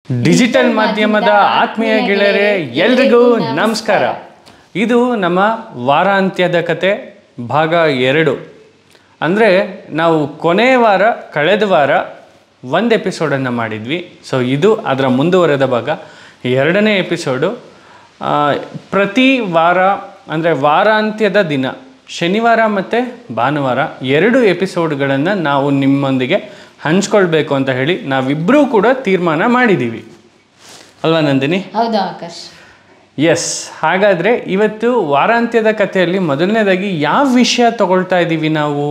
Digital ಮಾಧ್ಯಮದ ಆತ್ಮೀಯ ಗೆಳೆಯರೇ ಎಲ್ರಿಗೂ ನಮಸ್ಕಾರ ಇದು ನಮ್ಮ ವಾರಾಂತ್ಯದ ಕತೆ ಭಾಗ ಎರಡು ಅಂದರೆ ನಾವು ಕೊನೆಯ ವಾರ ಕಳೆದ ವಾರ ಒಂದು ಎಪಿಸೋಡನ್ನು ಮಾಡಿದ್ವಿ ಸೊ ಇದು ಅದರ ಮುಂದುವರೆದ ಭಾಗ ಎರಡನೇ ಎಪಿಸೋಡು ಆ, ಪ್ರತಿ ವಾರ ಅಂದರೆ ವಾರಾಂತ್ಯದ ದಿನ ಶನಿವಾರ ಮತ್ತು ಭಾನುವಾರ ಎರಡು ಎಪಿಸೋಡ್ಗಳನ್ನು ನಾವು ನಿಮ್ಮೊಂದಿಗೆ ಹಂಚ್ಕೊಳ್ಬೇಕು ಅಂತ ಹೇಳಿ ನಾವಿಬ್ಬರೂ ಕೂಡ ತೀರ್ಮಾನ ಮಾಡಿದ್ದೀವಿ ಅಲ್ವಾ ನಂದಿನಿ ಹೌದು ಆಕಾಶ್ ಎಸ್ ಹಾಗಾದರೆ ಇವತ್ತು ವಾರಾಂತ್ಯದ ಕಥೆಯಲ್ಲಿ ಮೊದಲನೇದಾಗಿ ಯಾವ ವಿಷಯ ತಗೊಳ್ತಾ ಇದ್ದೀವಿ ನಾವು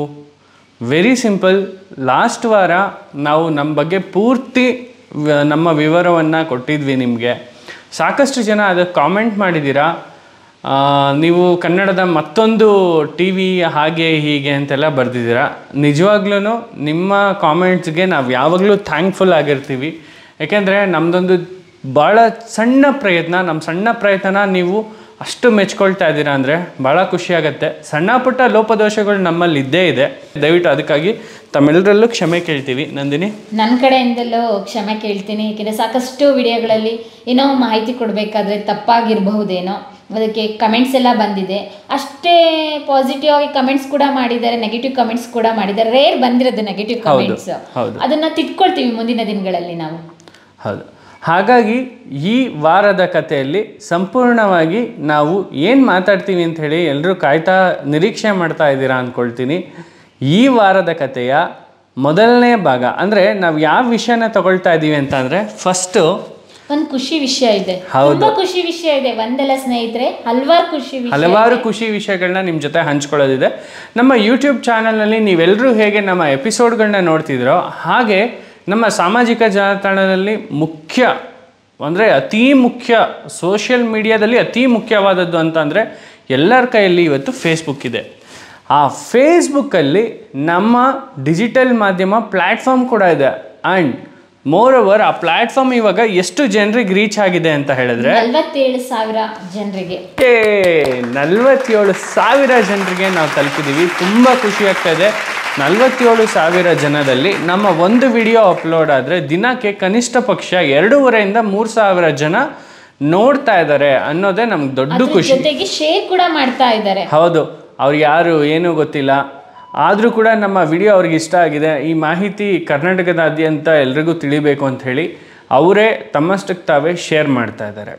ವೆರಿ ಸಿಂಪಲ್ ಲಾಸ್ಟ್ ವಾರ ನಾವು ನಮ್ಮ ಬಗ್ಗೆ ಪೂರ್ತಿ ವ- ನಮ್ಮ ವಿವರವನ್ನು ಕೊಟ್ಟಿದ್ವಿ ನಿಮಗೆ ಸಾಕಷ್ಟು ಜನ ಅದಕ್ಕೆ ಕಾಮೆಂಟ್ ಮಾಡಿದ್ದೀರಾ ಆ, ನೀವು ಕನ್ನಡದ ಮತ್ತೊಂದು ಟಿ ವಿ ಹಾಗೆ ಹೀಗೆ ಅಂತೆಲ್ಲ ಬರೆದಿದ್ದೀರಾ ನಿಜವಾಗ್ಲೂ ನಿಮ್ಮ ಕಾಮೆಂಟ್ಸ್ಗೆ ನಾವು ಯಾವಾಗಲೂ ಥ್ಯಾಂಕ್ಫುಲ್ ಆಗಿರ್ತೀವಿ ಯಾಕೆಂದರೆ ನಮ್ಮದೊಂದು ಭಾಳ ಸಣ್ಣ ಪ್ರಯತ್ನ ನಮ್ಮ ಸಣ್ಣ ಪ್ರಯತ್ನ ನೀವು ಅಷ್ಟು ಮೆಚ್ಕೊಳ್ತಾ ಇದ್ದೀರಾ ಅಂದರೆ ಭಾಳ ಖುಷಿಯಾಗತ್ತೆ ಸಣ್ಣ ಪುಟ್ಟ ಲೋಪದೋಷಗಳು ನಮ್ಮಲ್ಲಿ ಇದ್ದೇ ಇದೆ ದಯವಿಟ್ಟು ಅದಕ್ಕಾಗಿ ತಮ್ಮೆಲ್ಲರಲ್ಲೂ ಕ್ಷಮೆ ಕೇಳ್ತೀವಿ ನಂದಿನಿ ನನ್ನ ಕಡೆಯಿಂದಲೂ ಕ್ಷಮೆ ಕೇಳ್ತೀನಿ ಏಕೆಂದರೆ ಸಾಕಷ್ಟು ವಿಡಿಯೋಗಳಲ್ಲಿ ಏನೋ ಮಾಹಿತಿ ಕೊಡಬೇಕಾದ್ರೆ ತಪ್ಪಾಗಿರಬಹುದೇನೋ ಅದಕ್ಕೆ ಕಮೆಂಟ್ಸ್ ಎಲ್ಲ ಬಂದಿದೆ ಅಷ್ಟೇ ಪಾಸಿಟಿವ್ ಆಗಿ ಕಮೆಂಟ್ಸ್ ಕೂಡ ಮಾಡಿದ್ದಾರೆ ನೆಗೆಟಿವ್ ಕಮೆಂಟ್ಸ್ ಕೂಡ ಮಾಡಿದ್ದಾರೆ ರೇರ್ ಬಂದಿರೋದು ನೆಗೆಟಿವ್ ಕಮೆಂಟ್ಸ್ ಹೌದು. ಅದನ್ನ ತಿದ್ಕೊಳ್ತೀವಿ ಮುಂದಿನ ದಿನಗಳಲ್ಲಿ ನಾವು ಹೌದು ಹಾಗಾಗಿ ಈ ವಾರದ ಕಥೆಯಲ್ಲಿ ಸಂಪೂರ್ಣವಾಗಿ ನಾವು ಏನು ಮಾತಾಡ್ತೀವಿ ಅಂತ ಹೇಳಿ ಎಲ್ಲರೂ ಕಾಯ್ತಾ ನಿರೀಕ್ಷೆ ಮಾಡ್ತಾ ಇದ್ದೀರಾ ಅಂದ್ಕೊಳ್ತೀನಿ ಈ ವಾರದ ಕಥೆಯ ಮೊದಲನೇ ಭಾಗ ಅಂದರೆ ನಾವು ಯಾವ ವಿಷಯನ ತಗೊಳ್ತಾ ಇದ್ದೀವಿ ಅಂತ ಅಂದರೆ ಫಸ್ಟು ಒಂದು ಖುಷಿ ವಿಷಯ ಇದೆ ಹೌದು. ತುಂಬಾ ಖುಷಿ ವಿಷಯ ಇದೆ ಒಂದೆಲ್ಲ ಸ್ನೇಹಿತರೆ ಹಲವಾರು ಖುಷಿ ವಿಷಯ ಹಲವಾರು ಖುಷಿ ವಿಷಯಗಳನ್ನ ನಿಮ್ಮ ಜೊತೆ ಹಂಚ್ಕೊಳ್ಳೋದಿದೆ ನಮ್ಮ ಯೂಟ್ಯೂಬ್ ಚಾನಲ್ನಲ್ಲಿ ನೀವೆಲ್ಲರೂ ಹೇಗೆ ನಮ್ಮ ಎಪಿಸೋಡ್ಗಳನ್ನ ನೋಡ್ತಿದ್ರೋ ಹಾಗೆ ನಮ್ಮ ಸಾಮಾಜಿಕ ಜಾಲತಾಣದಲ್ಲಿ ಮುಖ್ಯ ಅಂದರೆ ಅತೀ ಮುಖ್ಯ ಸೋಷಿಯಲ್ ಮೀಡಿಯಾದಲ್ಲಿ ಅತೀ ಮುಖ್ಯವಾದದ್ದು ಅಂತಂದರೆ ಎಲ್ಲರ ಕೈಯಲ್ಲಿ ಇವತ್ತು ಫೇಸ್ಬುಕ್ ಇದೆ ಆ ಫೇಸ್ಬುಕ್ಕಲ್ಲಿ ನಮ್ಮ ಡಿಜಿಟಲ್ ಮಾಧ್ಯಮ ಪ್ಲ್ಯಾಟ್ಫಾರ್ಮ್ ಕೂಡ ಇದೆ ಆ್ಯಂಡ್ ಮೋರ್ ಓವರ್ ಆ ಪ್ಲ್ಯಾಟ್ಫಾರ್ಮ್ ಇವಾಗ ಎಷ್ಟು ಜನರಿಗೆ ರೀಚ್ ಆಗಿದೆ ಅಂತ ಹೇಳಿದ್ರೆ ನಲವತ್ತೇಳು ಸಾವಿರ ಜನರಿಗೆ ಏ ನಲವತ್ತೇಳು ಸಾವಿರ ಜನರಿಗೆ ನಾವು ತಲುಪಿದ್ದೀವಿ ತುಂಬ ಖುಷಿ ಆಗ್ತಾ ಇದೆ ನಲವತ್ತೇಳು ಸಾವಿರ ಜನದಲ್ಲಿ ನಮ್ಮ ಒಂದು ವಿಡಿಯೋ ಅಪ್ಲೋಡ್ ಆದರೆ ದಿನಕ್ಕೆ ಕನಿಷ್ಠ ಪಕ್ಷ ಎರಡೂವರೆಯಿಂದ ಮೂರು ಸಾವಿರ ಜನ ನೋಡ್ತಾ ಇದ್ದಾರೆ ಅನ್ನೋದೇ ನಮ್ಗೆ ದೊಡ್ಡ ಅದ್ರ ಖುಷಿ ಜೊತೆಗೆ ಶೇರ್ ಕೂಡ ಮಾಡ್ತಾ ಇದ್ದಾರೆ ಹೌದು ಅವ್ರು ಯಾರು ಏನೂ ಗೊತ್ತಿಲ್ಲ ಆದರೂ ಕೂಡ ನಮ್ಮ ವಿಡಿಯೋ ಅವ್ರಿಗೆ ಇಷ್ಟ ಆಗಿದೆ ಈ ಮಾಹಿತಿ ಕರ್ನಾಟಕದಾದ್ಯಂತ ಎಲ್ರಿಗೂ ತಿಳಿಬೇಕು ಅಂತ ಹೇಳಿ ಅವರೇ ತಮ್ಮಷ್ಟಕ್ಕೆ ತಾವೇ ಶೇರ್ ಮಾಡ್ತಾ ಇದ್ದಾರೆ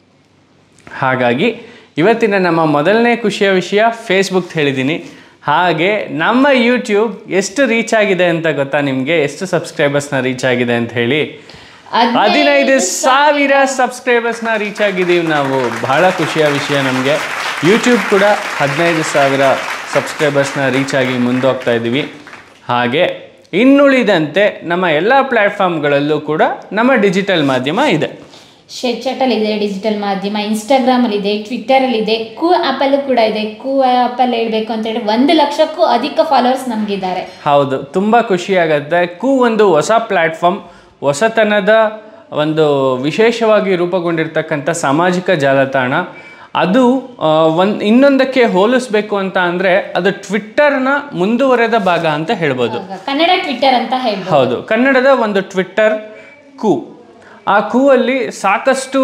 ಹಾಗಾಗಿ ಇವತ್ತಿನ ನಮ್ಮ ಮೊದಲನೇ ಖುಷಿಯ ವಿಷಯ ಫೇಸ್ಬುಕ್ ಹೇಳಿದ್ದೀನಿ ಹಾಗೆ ನಮ್ಮ ಯೂಟ್ಯೂಬ್ ಎಷ್ಟು ರೀಚ್ ಆಗಿದೆ ಅಂತ ಗೊತ್ತಾ ನಿಮಗೆ ಎಷ್ಟು ಸಬ್ಸ್ಕ್ರೈಬರ್ಸ್ನ ರೀಚ್ ಆಗಿದೆ ಅಂತ ಹೇಳಿ ಹದಿನೈದು ಸಾವಿರ ಸಬ್ಸ್ಕ್ರೈಬರ್ಸ್ನ ರೀಚ್ ಆಗಿದ್ದೀವಿ ನಾವು ಬಹಳ ಖುಷಿಯ ವಿಷಯ ನಮಗೆ ಯೂಟ್ಯೂಬ್ ಕೂಡ ಹದಿನೈದು ಸಾವಿರ ಸಬ್ಸ್ಕ್ರೈಬರ್ಸ್ನ ರೀಚ್ ಆಗಿ ಮುಂದೋಗ್ತಾ ಇದ್ದೀವಿ ಹಾಗೆ ಇನ್ನುಳಿದಂತೆ ನಮ್ಮ ಎಲ್ಲ ಪ್ಲ್ಯಾಟ್ಫಾರ್ಮ್ಗಳಲ್ಲೂ ಕೂಡ ನಮ್ಮ ಡಿಜಿಟಲ್ ಮಾಧ್ಯಮ ಇದೆ ಶೇರ್ ಚಾಟಲ್ ಇದೆ ಡಿಜಿಟಲ್ ಮಾಧ್ಯಮ ಇನ್ಸ್ಟಾಗ್ರಾಮ್ ಅಲ್ಲಿ ಇದೆ ಟ್ವಿಟ್ಟರ್ ಅಲ್ಲಿ ಇದೆ ಕೂ ಆಪಲ್ಲೂ ಕೂಡ ಇದೆ ಕೂ ಆಪಲ್ಲಿ ಹೇಳ್ಬೇಕು ಅಂತ ಹೇಳಿ ಒಂದು ಲಕ್ಷಕ್ಕೂ ಅಧಿಕ ಫಾಲೋವರ್ಸ್ ನಮಗಿದ್ದಾರೆ ಹೌದು ತುಂಬ ಖುಷಿಯಾಗತ್ತೆ ಕು ಒಂದು ಹೊಸ ಪ್ಲ್ಯಾಟ್ಫಾರ್ಮ್ ಹೊಸತನದ ಒಂದು ವಿಶೇಷವಾಗಿ ರೂಪುಗೊಂಡಿರ್ತಕ್ಕಂಥ ಸಾಮಾಜಿಕ ಜಾಲತಾಣ ಅದು ಒಂದು ಇನ್ನೊಂದಕ್ಕೆ ಹೋಲಿಸ್ಬೇಕು ಅಂತ ಅಂದರೆ ಅದು ಟ್ವಿಟ್ಟರ್ನ ಮುಂದುವರೆದ ಭಾಗ ಅಂತ ಹೇಳ್ಬೋದು ಕನ್ನಡ ಟ್ವಿಟ್ಟರ್ ಅಂತ ಹೇಳ್ಬೋದು ಹೌದು ಕನ್ನಡದ ಒಂದು ಟ್ವಿಟ್ಟರ್ ಕು ಆ ಕೂವಲ್ಲಿ ಸಾಕಷ್ಟು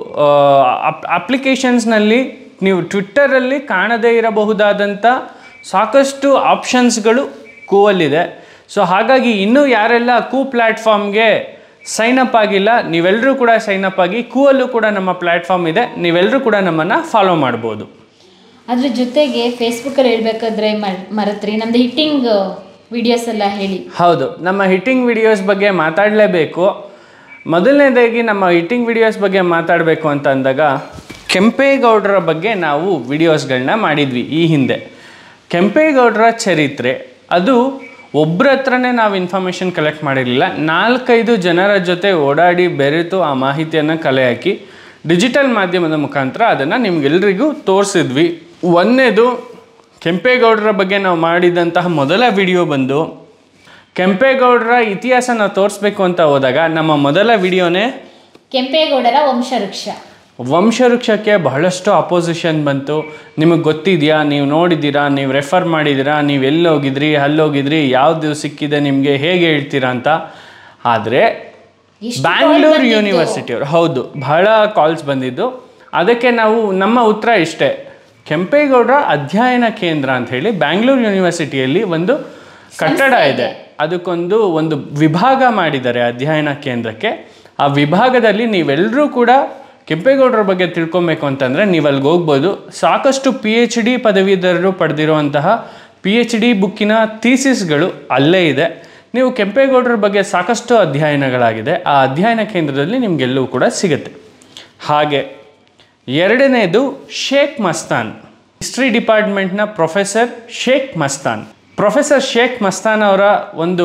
ಅಪ್ಲಿಕೇಶನ್ಸ್ನಲ್ಲಿ ನೀವು ಟ್ವಿಟ್ಟರಲ್ಲಿ ಕಾಣದೇ ಇರಬಹುದಾದಂಥ ಸಾಕಷ್ಟು ಆಪ್ಷನ್ಸ್ಗಳು ಕೂವಲ್ಲಿದೆ ಸೊ ಹಾಗಾಗಿ ಇನ್ನೂ ಯಾರೆಲ್ಲ ಕೂ ಪ್ಲ್ಯಾಟ್ಫಾರ್ಮ್ಗೆ ಸೈನ್ ಅಪ್ ಆಗಿಲ್ಲ ನೀವೆಲ್ಲರೂ ಕೂಡ ಸೈನ್ ಅಪ್ ಆಗಿ ಕೂವಲ್ಲೂ ಕೂಡ ನಮ್ಮ ಪ್ಲ್ಯಾಟ್ಫಾರ್ಮ್ ಇದೆ ನೀವೆಲ್ಲರೂ ಕೂಡ ನಮ್ಮನ್ನು ಫಾಲೋ ಮಾಡ್ಬೋದು ಅದ್ರ ಜೊತೆಗೆ ಫೇಸ್ಬುಕ್ಕಲ್ಲಿ ಹೇಳ್ಬೇಕಾದ್ರೆ ಮರ್- ಮರೆತ್ರಿ ನಮ್ದು ಹಿಟ್ಟಿಂಗ್ ವಿಡಿಯೋಸ್ ಎಲ್ಲ ಹೇಳಿ ಹೌದು ನಮ್ಮ ಹಿಟ್ಟಿಂಗ್ ವಿಡಿಯೋಸ್ ಬಗ್ಗೆ ಮಾತಾಡಲೇಬೇಕು ಮೊದಲನೇದಾಗಿ ನಮ್ಮ ಹಿಟ್ಟಿಂಗ್ ವಿಡಿಯೋಸ್ ಬಗ್ಗೆ ಮಾತಾಡಬೇಕು ಅಂತ ಅಂದಾಗ ಕೆಂಪೇಗೌಡರ ಬಗ್ಗೆ ನಾವು ವಿಡಿಯೋಸ್ಗಳನ್ನ ಮಾಡಿದ್ವಿ ಈ ಹಿಂದೆ ಕೆಂಪೇಗೌಡರ ಚರಿತ್ರೆ ಅದು ಒಬ್ಬರ ಹತ್ರನೇ ನಾವು ಇನ್ಫಾರ್ಮೇಷನ್ ಕಲೆಕ್ಟ್ ಮಾಡಿರಲಿಲ್ಲ ನಾಲ್ಕೈದು ಜನರ ಜೊತೆ ಓಡಾಡಿ ಬೆರೆತು ಆ ಮಾಹಿತಿಯನ್ನು ಕಲೆ ಹಾಕಿ ಡಿಜಿಟಲ್ ಮಾಧ್ಯಮದ ಮುಖಾಂತರ ಅದನ್ನು ನಿಮ್ಗೆಲ್ರಿಗೂ ತೋರಿಸಿದ್ವಿ ಒಂದನೇದು ಕೆಂಪೇಗೌಡರ ಬಗ್ಗೆ ನಾವು ಮಾಡಿದಂತಹ ಮೊದಲ ವಿಡಿಯೋ ಬಂದು ಕೆಂಪೇಗೌಡರ ಇತಿಹಾಸ ನಾವು ತೋರಿಸ್ಬೇಕು ಅಂತ ಹೋದಾಗ ನಮ್ಮ ಮೊದಲ ವಿಡಿಯೋನೇ ಕೆಂಪೇಗೌಡರ ವಂಶವೃಕ್ಷ ವಂಶವೃಕ್ಷಕ್ಕೆ ಬಹಳಷ್ಟು ಅಪೋಸಿಷನ್ ಬಂತು ನಿಮಗೆ ಗೊತ್ತಿದೆಯಾ ನೀವು ನೋಡಿದ್ದೀರಾ ನೀವು ರೆಫರ್ ಮಾಡಿದ್ದೀರಾ ನೀವು ಎಲ್ಲಿ ಹೋಗಿದ್ರಿ ಅಲ್ಲಿ ಹೋಗಿದ್ರಿ ಯಾವುದು ಸಿಕ್ಕಿದೆ ನಿಮಗೆ ಹೇಗೆ ಹೇಳ್ತೀರಾ ಅಂತ ಆದರೆ ಎಷ್ಟು ಬ್ಯಾಂಗ್ಳೂರ್ ಬಂದಿತ್ತು? ಯೂನಿವರ್ಸಿಟಿ ಅವರು ಹೌದು ಬಹಳ ಕಾಲ್ಸ್ ಬಂದಿದ್ದು ಅದಕ್ಕೆ ನಾವು ನಮ್ಮ ಉತ್ತರ ಇಷ್ಟೇ ಕೆಂಪೇಗೌಡರ ಅಧ್ಯಯನ ಕೇಂದ್ರ ಅಂತ ಹೇಳಿ ಬ್ಯಾಂಗ್ಳೂರ್ ಯೂನಿವರ್ಸಿಟಿಯಲ್ಲಿ ಒಂದು ಕಟ್ಟಡ ಇದೆ ಅದಕ್ಕೊಂದು ಒಂದು ವಿಭಾಗ ಮಾಡಿದ್ದಾರೆ ಅಧ್ಯಯನ ಕೇಂದ್ರಕ್ಕೆ ಆ ವಿಭಾಗದಲ್ಲಿ ನೀವೆಲ್ಲರೂ ಕೂಡ ಕೆಂಪೇಗೌಡರ ಬಗ್ಗೆ ತಿಳ್ಕೊಬೇಕು ಅಂತಂದರೆ ನೀವು ಅಲ್ಲಿಗೆ ಹೋಗ್ಬೋದು ಸಾಕಷ್ಟು ಪಿ ಎಚ್ ಡಿ ಪದವೀಧರರು ಪಡೆದಿರುವಂತಹ ಪಿ ಎಚ್ ಡಿ ಬುಕ್ಕಿನ ಥೀಸಿಸ್ಗಳು ಅಲ್ಲೇ ಇದೆ ನೀವು ಕೆಂಪೇಗೌಡರ ಬಗ್ಗೆ ಸಾಕಷ್ಟು ಅಧ್ಯಯನಗಳಾಗಿದೆ ಆ ಅಧ್ಯಯನ ಕೇಂದ್ರದಲ್ಲಿ ನಿಮಗೆಲ್ಲವೂ ಕೂಡ ಸಿಗುತ್ತೆ ಹಾಗೆ ಎರಡನೇದು ಶೇಖ್ ಮಸ್ತಾನ್ ಹಿಸ್ಟ್ರಿ ಡಿಪಾರ್ಟ್ಮೆಂಟ್ನ ಪ್ರೊಫೆಸರ್ ಶೇಖ್ ಮಸ್ತಾನ್ ಪ್ರೊಫೆಸರ್ ಶೇಖ್ ಮಸ್ತಾನ್ ಅವರ ಒಂದು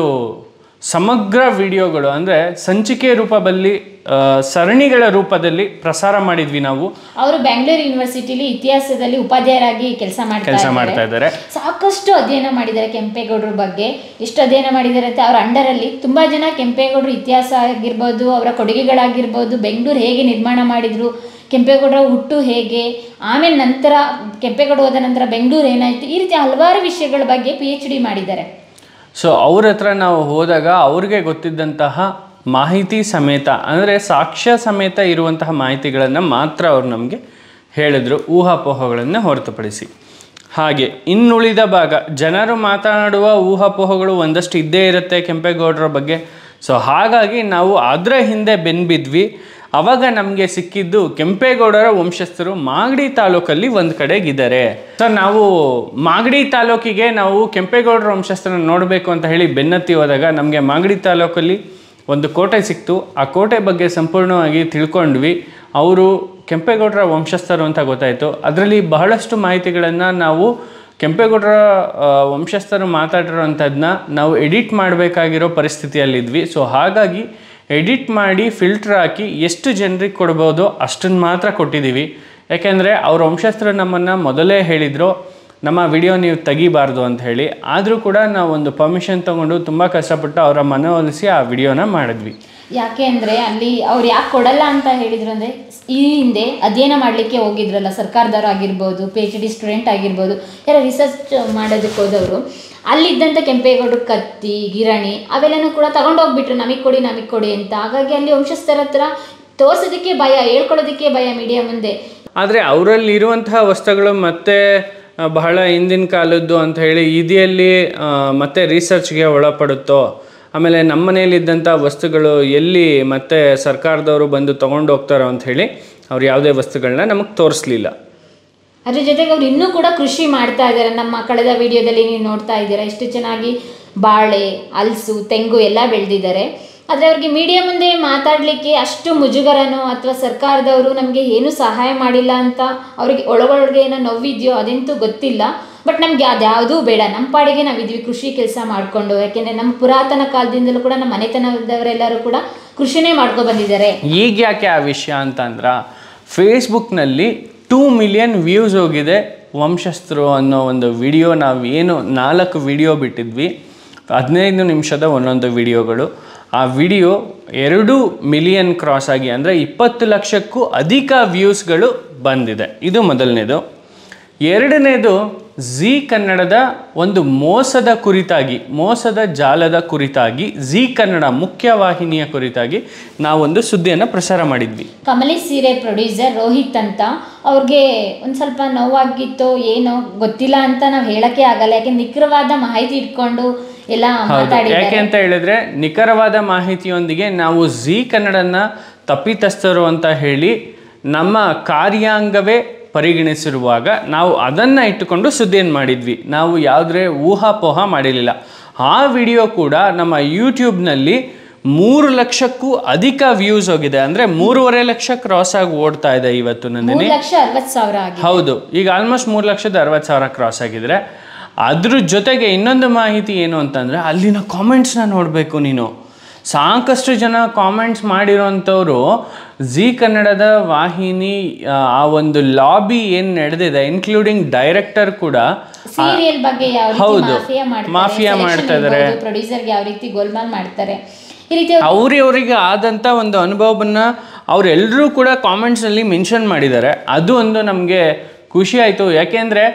ಸಮಗ್ರ ವಿಡಿಯೋಗಳು ಅಂದರೆ ಸಂಚಿಕೆ ರೂಪದಲ್ಲಿ ಆ, ಸರಣಿಗಳ ರೂಪದಲ್ಲಿ ಪ್ರಸಾರ ಮಾಡಿದ್ವಿ ನಾವು ಅವರು ಬೆಂಗಳೂರು ಯೂನಿವರ್ಸಿಟಿಲಿ ಇತಿಹಾಸದಲ್ಲಿ ಉಪಾಧ್ಯಾಯರಾಗಿ ಕೆಲಸ ಮಾಡ್ತಾ ಕೆಲಸ ಇದ್ದಾರೆ. ಮಾಡ್ತಾ ಇದ್ದಾರೆ ಸಾಕಷ್ಟು ಅಧ್ಯಯನ ಮಾಡಿದ್ದಾರೆ ಕೆಂಪೇಗೌಡರ ಬಗ್ಗೆ ಎಷ್ಟು ಅಧ್ಯಯನ ಮಾಡಿದ್ದಾರೆ ಅಂತ ಅವ್ರ ಅಂಡರಲ್ಲಿ ತುಂಬಾ ಜನ ಕೆಂಪೇಗೌಡರು ಇತಿಹಾಸ ಆಗಿರ್ಬೋದು ಅವರ ಕೊಡುಗೆಗಳಾಗಿರ್ಬೋದು ಬೆಂಗಳೂರು ಹೇಗೆ ನಿರ್ಮಾಣ ಮಾಡಿದ್ರು ಕೆಂಪೇಗೌಡರ ಹುಟ್ಟು ಹೇಗೆ ಆಮೇಲೆ ನಂತರ ಕೆಂಪೇಗೌಡ ಹೋದ ನಂತರ ಬೆಂಗಳೂರು ಏನಾಯ್ತು ಈ ರೀತಿ ಹಲವಾರು ವಿಷಯಗಳ ಬಗ್ಗೆ ಪಿ ಎಚ್ ಡಿ ಮಾಡಿದ್ದಾರೆ ಸೊ ಅವ್ರ ಹತ್ರ ನಾವು ಹೋದಾಗ ಅವ್ರಿಗೆ ಗೊತ್ತಿದ್ದಂತಹ ಮಾಹಿತಿ ಸಮೇತ ಅಂದರೆ ಸಾಕ್ಷ್ಯ ಸಮೇತ ಇರುವಂತಹ ಮಾಹಿತಿಗಳನ್ನು ಮಾತ್ರ ಅವ್ರು ನಮಗೆ ಹೇಳಿದ್ರು ಊಹಾಪೋಹಗಳನ್ನು ಹೊರತುಪಡಿಸಿ ಹಾಗೆ ಇನ್ನುಳಿದ ಭಾಗ ಜನರು ಮಾತನಾಡುವ ಊಹಾಪೋಹಗಳು ಒಂದಷ್ಟು ಇದ್ದೇ ಇರುತ್ತೆ ಕೆಂಪೇಗೌಡರ ಬಗ್ಗೆ ಸೊ ಹಾಗಾಗಿ ನಾವು ಅದರ ಹಿಂದೆ ಬೆನ್ಬಿದ್ವಿ ಅವಾಗ ನಮಗೆ ಸಿಕ್ಕಿದ್ದು ಕೆಂಪೇಗೌಡರ ವಂಶಸ್ಥರು ಮಾಗಡಿ ತಾಲೂಕಲ್ಲಿ ಒಂದು ಕಡೆಗಿದ್ದಾರೆ ಸರ್ ನಾವು ಮಾಗಡಿ ತಾಲೂಕಿಗೆ ನಾವು ಕೆಂಪೇಗೌಡರ ವಂಶಸ್ಥರನ್ನ ನೋಡಬೇಕು ಅಂತ ಹೇಳಿ ಬೆನ್ನತ್ತಿ ಹೋದಾಗ ನಮಗೆ ಮಾಗಡಿ ತಾಲೂಕಲ್ಲಿ ಒಂದು ಕೋಟೆ ಸಿಕ್ತು ಆ ಕೋಟೆ ಬಗ್ಗೆ ಸಂಪೂರ್ಣವಾಗಿ ತಿಳ್ಕೊಂಡ್ವಿ ಅವರು ಕೆಂಪೇಗೌಡರ ವಂಶಸ್ಥರು ಅಂತ ಗೊತ್ತಾಯಿತು ಅದರಲ್ಲಿ ಬಹಳಷ್ಟು ಮಾಹಿತಿಗಳನ್ನು ನಾವು ಕೆಂಪೇಗೌಡರ ಆ, ವಂಶಸ್ಥರು ಮಾತಾಡಿರೋಂಥದ್ದನ್ನ ನಾವು ಎಡಿಟ್ ಮಾಡಬೇಕಾಗಿರೋ ಪರಿಸ್ಥಿತಿಯಲ್ಲಿದ್ವಿ ಸೊ ಹಾಗಾಗಿ ಎಡಿಟ್ ಮಾಡಿ ಫಿಲ್ಟ್ರ್ ಹಾಕಿ ಎಷ್ಟು ಜನರಿಗೆ ಕೊಡ್ಬೋದೋ ಅಷ್ಟನ್ನು ಮಾತ್ರ ಕೊಟ್ಟಿದ್ದೀವಿ ಯಾಕೆಂದರೆ ಅವ್ರ ವಂಶಸ್ಥರು ನಮ್ಮನ್ನು ಮೊದಲೇ ಹೇಳಿದರು ನಮ್ಮ ವಿಡಿಯೋ ನೀವು ತೆಗಿಬಾರ್ದು ಅಂತ ಹೇಳಿ ಆದರೂ ಕೂಡ ನಾವು ಒಂದು ಪರ್ಮಿಷನ್ ತೊಗೊಂಡು ತುಂಬ ಕಷ್ಟಪಟ್ಟು ಅವರ ಮನವೊಲಿಸಿ ಆ ವಿಡಿಯೋನ ಮಾಡಿದ್ವಿ ಯಾಕೆ ಅಂದರೆ ಅಲ್ಲಿ ಅವ್ರು ಯಾಕೆ ಕೊಡಲ್ಲ ಅಂತ ಹೇಳಿದ್ರು ಅಂದರೆ ಈ ಹಿಂದೆ ಅಧ್ಯಯನ ಮಾಡಲಿಕ್ಕೆ ಹೋಗಿದ್ರಲ್ಲ ಸರ್ಕಾರದವ್ರು ಆಗಿರ್ಬೋದು ಪಿ ಎಚ್ ಡಿ ಸ್ಟೂಡೆಂಟ್ ಆಗಿರ್ಬೋದು ಯಾರೋ ರಿಸರ್ಚ್ ಮಾಡೋದಕ್ಕೆ ಹೋದವರು ಅಲ್ಲಿದ್ದಂಥ ಕೆಂಪೇಗೌಡರು ಕತ್ತಿ ಗಿರಣಿ ಅವೆಲ್ಲನೂ ಕೂಡ ತಗೊಂಡೋಗ್ಬಿಟ್ರು ನಮಗೆ ಕೊಡಿ ನಮಗೆ ಕೊಡಿ ಅಂತ ಹಾಗಾಗಿ ಅಲ್ಲಿ ವಂಶಸ್ಥರ ಹತ್ರ ತೋರ್ಸೋದಕ್ಕೆ ಭಯ ಹೇಳ್ಕೊಳ್ಳೋದಕ್ಕೆ ಭಯ ಮೀಡಿಯಾ ಮುಂದೆ ಆದರೆ ಅವರಲ್ಲಿ ಇರುವಂತಹ ವಸ್ತುಗಳು ಮತ್ತೆ ಆ, ಬಹಳ ಹಿಂದಿನ ಕಾಲದ್ದು ಅಂತ ಹೇಳಿ ಇದೆಯಲ್ಲಿ ಆ, ಮತ್ತೆ ರಿಸರ್ಚ್ಗೆ ಒಳಪಡುತ್ತೋ ಆಮೇಲೆ ನಮ್ಮ ಮನೆಯಲ್ಲಿದ್ದಂಥ ವಸ್ತುಗಳು ಎಲ್ಲಿ ಮತ್ತೆ ಸರ್ಕಾರದವರು ಬಂದು ತೊಗೊಂಡು ಹೋಗ್ತಾರೋ ಅಂತ ಹೇಳಿ ಅವ್ರು ಯಾವುದೇ ವಸ್ತುಗಳನ್ನ ನಮಗೆ ತೋರಿಸ್ಲಿಲ್ಲ ಅದ್ರ ಜೊತೆಗೆ ಅವ್ರು ಇನ್ನೂ ಕೂಡ ಕೃಷಿ ಮಾಡ್ತಾ ಇದ್ದಾರೆ ನಮ್ಮ ಕಳೆದ ವಿಡಿಯೋದಲ್ಲಿ ನೀವು ನೋಡ್ತಾ ಇದ್ದೀರಾ ಎಷ್ಟು ಚೆನ್ನಾಗಿ ಬಾಳೆ ಹಲಸು ತೆಂಗು ಎಲ್ಲ ಬೆಳೆದಿದ್ದಾರೆ ಆದರೆ ಅವ್ರಿಗೆ ಮೀಡಿಯಾ ಮುಂದೆ ಮಾತಾಡಲಿಕ್ಕೆ ಅಷ್ಟು ಮುಜುಗರನೋ ಅಥವಾ ಸರ್ಕಾರದವರು ನಮಗೆ ಏನೂ ಸಹಾಯ ಮಾಡಿಲ್ಲ ಅಂತ ಅವ್ರಿಗೆ ಒಳಗೊಳಗೆ ಏನೋ ನೋವಿದೆಯೋ ಅದಂತೂ ಗೊತ್ತಿಲ್ಲ ಬಟ್ ನಮ್ಗೆ ಅದ್ಯಾವುದೂ ಬೇಡ ನಮ್ಮ ಪಾಡಿಗೆ ನಾವಿದ್ವಿ ಕೃಷಿ ಕೆಲಸ ಮಾಡಿಕೊಂಡು ಯಾಕೆಂದರೆ ನಮ್ಮ ಪುರಾತನ ಕಾಲದಿಂದಲೂ ಕೂಡ ನಮ್ಮ ಮನೆತನದವರೆಲ್ಲರೂ ಕೂಡ ಕೃಷಿನೇ ಮಾಡ್ಕೊ ಬಂದಿದ್ದಾರೆ ಈಗ ಯಾಕೆ ಆ ವಿಷಯ ಅಂತಂದ್ರೆ ಫೇಸ್ಬುಕ್ನಲ್ಲಿ ಟೂ ಮಿಲಿಯನ್ ವ್ಯೂಸ್ ಹೋಗಿದೆ ವಂಶಸ್ಥರು ಅನ್ನೋ ಒಂದು ವಿಡಿಯೋ ನಾವು ಏನು ನಾಲ್ಕು ವಿಡಿಯೋ ಬಿಟ್ಟಿದ್ವಿ ಹದಿನೈದು ನಿಮಿಷದ ಒಂದೊಂದು ವಿಡಿಯೋಗಳು ಆ ವಿಡಿಯೋ ಎರಡು ಮಿಲಿಯನ್ ಕ್ರಾಸ್ ಆಗಿ ಅಂದರೆ ಇಪ್ಪತ್ತು ಲಕ್ಷಕ್ಕೂ ಅಧಿಕ ವ್ಯೂಸ್ಗಳು ಬಂದಿದೆ ಇದು ಮೊದಲನೇದು ಎರಡನೇದು ಝೀ ಕನ್ನಡದ ಒಂದು ಮೋಸದ ಕುರಿತಾಗಿ ಮೋಸದ ಜಾಲದ ಕುರಿತಾಗಿ ಝೀ ಕನ್ನಡ ಮುಖ್ಯವಾಹಿನಿಯ ಕುರಿತಾಗಿ ನಾವೊಂದು ಸುದ್ದಿಯನ್ನು ಪ್ರಸಾರ ಮಾಡಿದ್ವಿ ಕಮಲಿ ಸೀರೆ ಪ್ರೊಡ್ಯೂಸರ್ ರೋಹಿತ್ ಅಂತ ಅವ್ರಿಗೆ ಒಂದು ಸ್ವಲ್ಪ ನೋವಾಗಿತ್ತೋ ಏನೋ ಗೊತ್ತಿಲ್ಲ ಅಂತ ನಾವು ಹೇಳಕ್ಕೆ ಆಗಲ್ಲ ಯಾಕೆ ನಿಖರವಾದ ಮಾಹಿತಿ ಇಟ್ಕೊಂಡು ಎಲ್ಲ ಹೌದು ಯಾಕೆ ಮಾತಾಡಿದ್ದಾರೆ ಅಂತ ಹೇಳಿದ್ರೆ ನಿಖರವಾದ ಮಾಹಿತಿಯೊಂದಿಗೆ ನಾವು ಝೀ ಕನ್ನಡನ ತಪ್ಪಿತಸ್ಥರು ಅಂತ ಹೇಳಿ ನಮ್ಮ ಕಾರ್ಯಾಂಗವೇ ಪರಿಗಣಿಸಿರುವಾಗ ನಾವು ಅದನ್ನು ಇಟ್ಟುಕೊಂಡು ಸುದ್ದಿಯನ್ನು ಮಾಡಿದ್ವಿ ನಾವು ಯಾವುದೇ ಊಹಾಪೋಹ ಮಾಡಿರಲಿಲ್ಲ ಆ ವಿಡಿಯೋ ಕೂಡ ನಮ್ಮ ಯೂಟ್ಯೂಬ್ನಲ್ಲಿ ಮೂರು ಲಕ್ಷಕ್ಕೂ ಅಧಿಕ ವ್ಯೂಸ್ ಹೋಗಿದೆ ಅಂದರೆ ಮೂರುವರೆ ಲಕ್ಷ ಕ್ರಾಸ್ ಆಗಿ ಓಡ್ತಾ ಇದೆ ಇವತ್ತು ನಂದಿನಿ ಮೂರು ಲಕ್ಷ ಅರವತ್ತು ಸಾವಿರ ಆಗಿದೆ ಹೌದು ಈಗ ಆಲ್ಮೋಸ್ಟ್ ಮೂರು ಲಕ್ಷದ ಅರವತ್ತು ಸಾವಿರ ಕ್ರಾಸ್ ಆಗಿದ್ರೆ ಅದ್ರ ಜೊತೆಗೆ ಇನ್ನೊಂದು ಮಾಹಿತಿ ಏನು ಅಂತಂದರೆ ಅಲ್ಲಿನ ಕಾಮೆಂಟ್ಸ್ನ ನೋಡಬೇಕು ನೀನು ಸಾಕಷ್ಟು ಜನ ಕಾಮೆಂಟ್ಸ್ ಮಾಡಿರೋಂಥವ್ರು ಝೀ ಕನ್ನಡದ ವಾಹಿನಿ ಆ, ಆ ಒಂದು ಲಾಬಿ ಏನು ನಡೆದಿದೆ ಇನ್ಕ್ಲೂಡಿಂಗ್ ಡೈರೆಕ್ಟರ್ ಕೂಡ ಸೀರಿಯಲ್ ಬಗ್ಗೆ ಯಾವ ರೀತಿ ಹೌದು. ಮಾಫಿಯಾ ಮಾಡ್ತಾರೆ ಮಾಫಿಯಾ ಮಾಡ್ತಾ ಇದ್ದಾರೆ. ಪ್ರೊಡ್ಯೂಸರ್ಗೆ ಯಾವ ರೀತಿ ಗೋಲ್ಮಾಲ್ ಮಾಡ್ತಾರೆ ಈ ರೀತಿ ಅವ್ರು ಅವರವರಿಗೆ ಆದಂಥ ಒಂದು ಅನುಭವವನ್ನು ಅವರೆಲ್ಲರೂ ಕೂಡ ಕಾಮೆಂಟ್ಸಲ್ಲಿ ಮೆನ್ಷನ್ ಮಾಡಿದ್ದಾರೆ ಅದು ಒಂದು ನಮಗೆ ಖುಷಿ ಆಯಿತು ಯಾಕೆಂದರೆ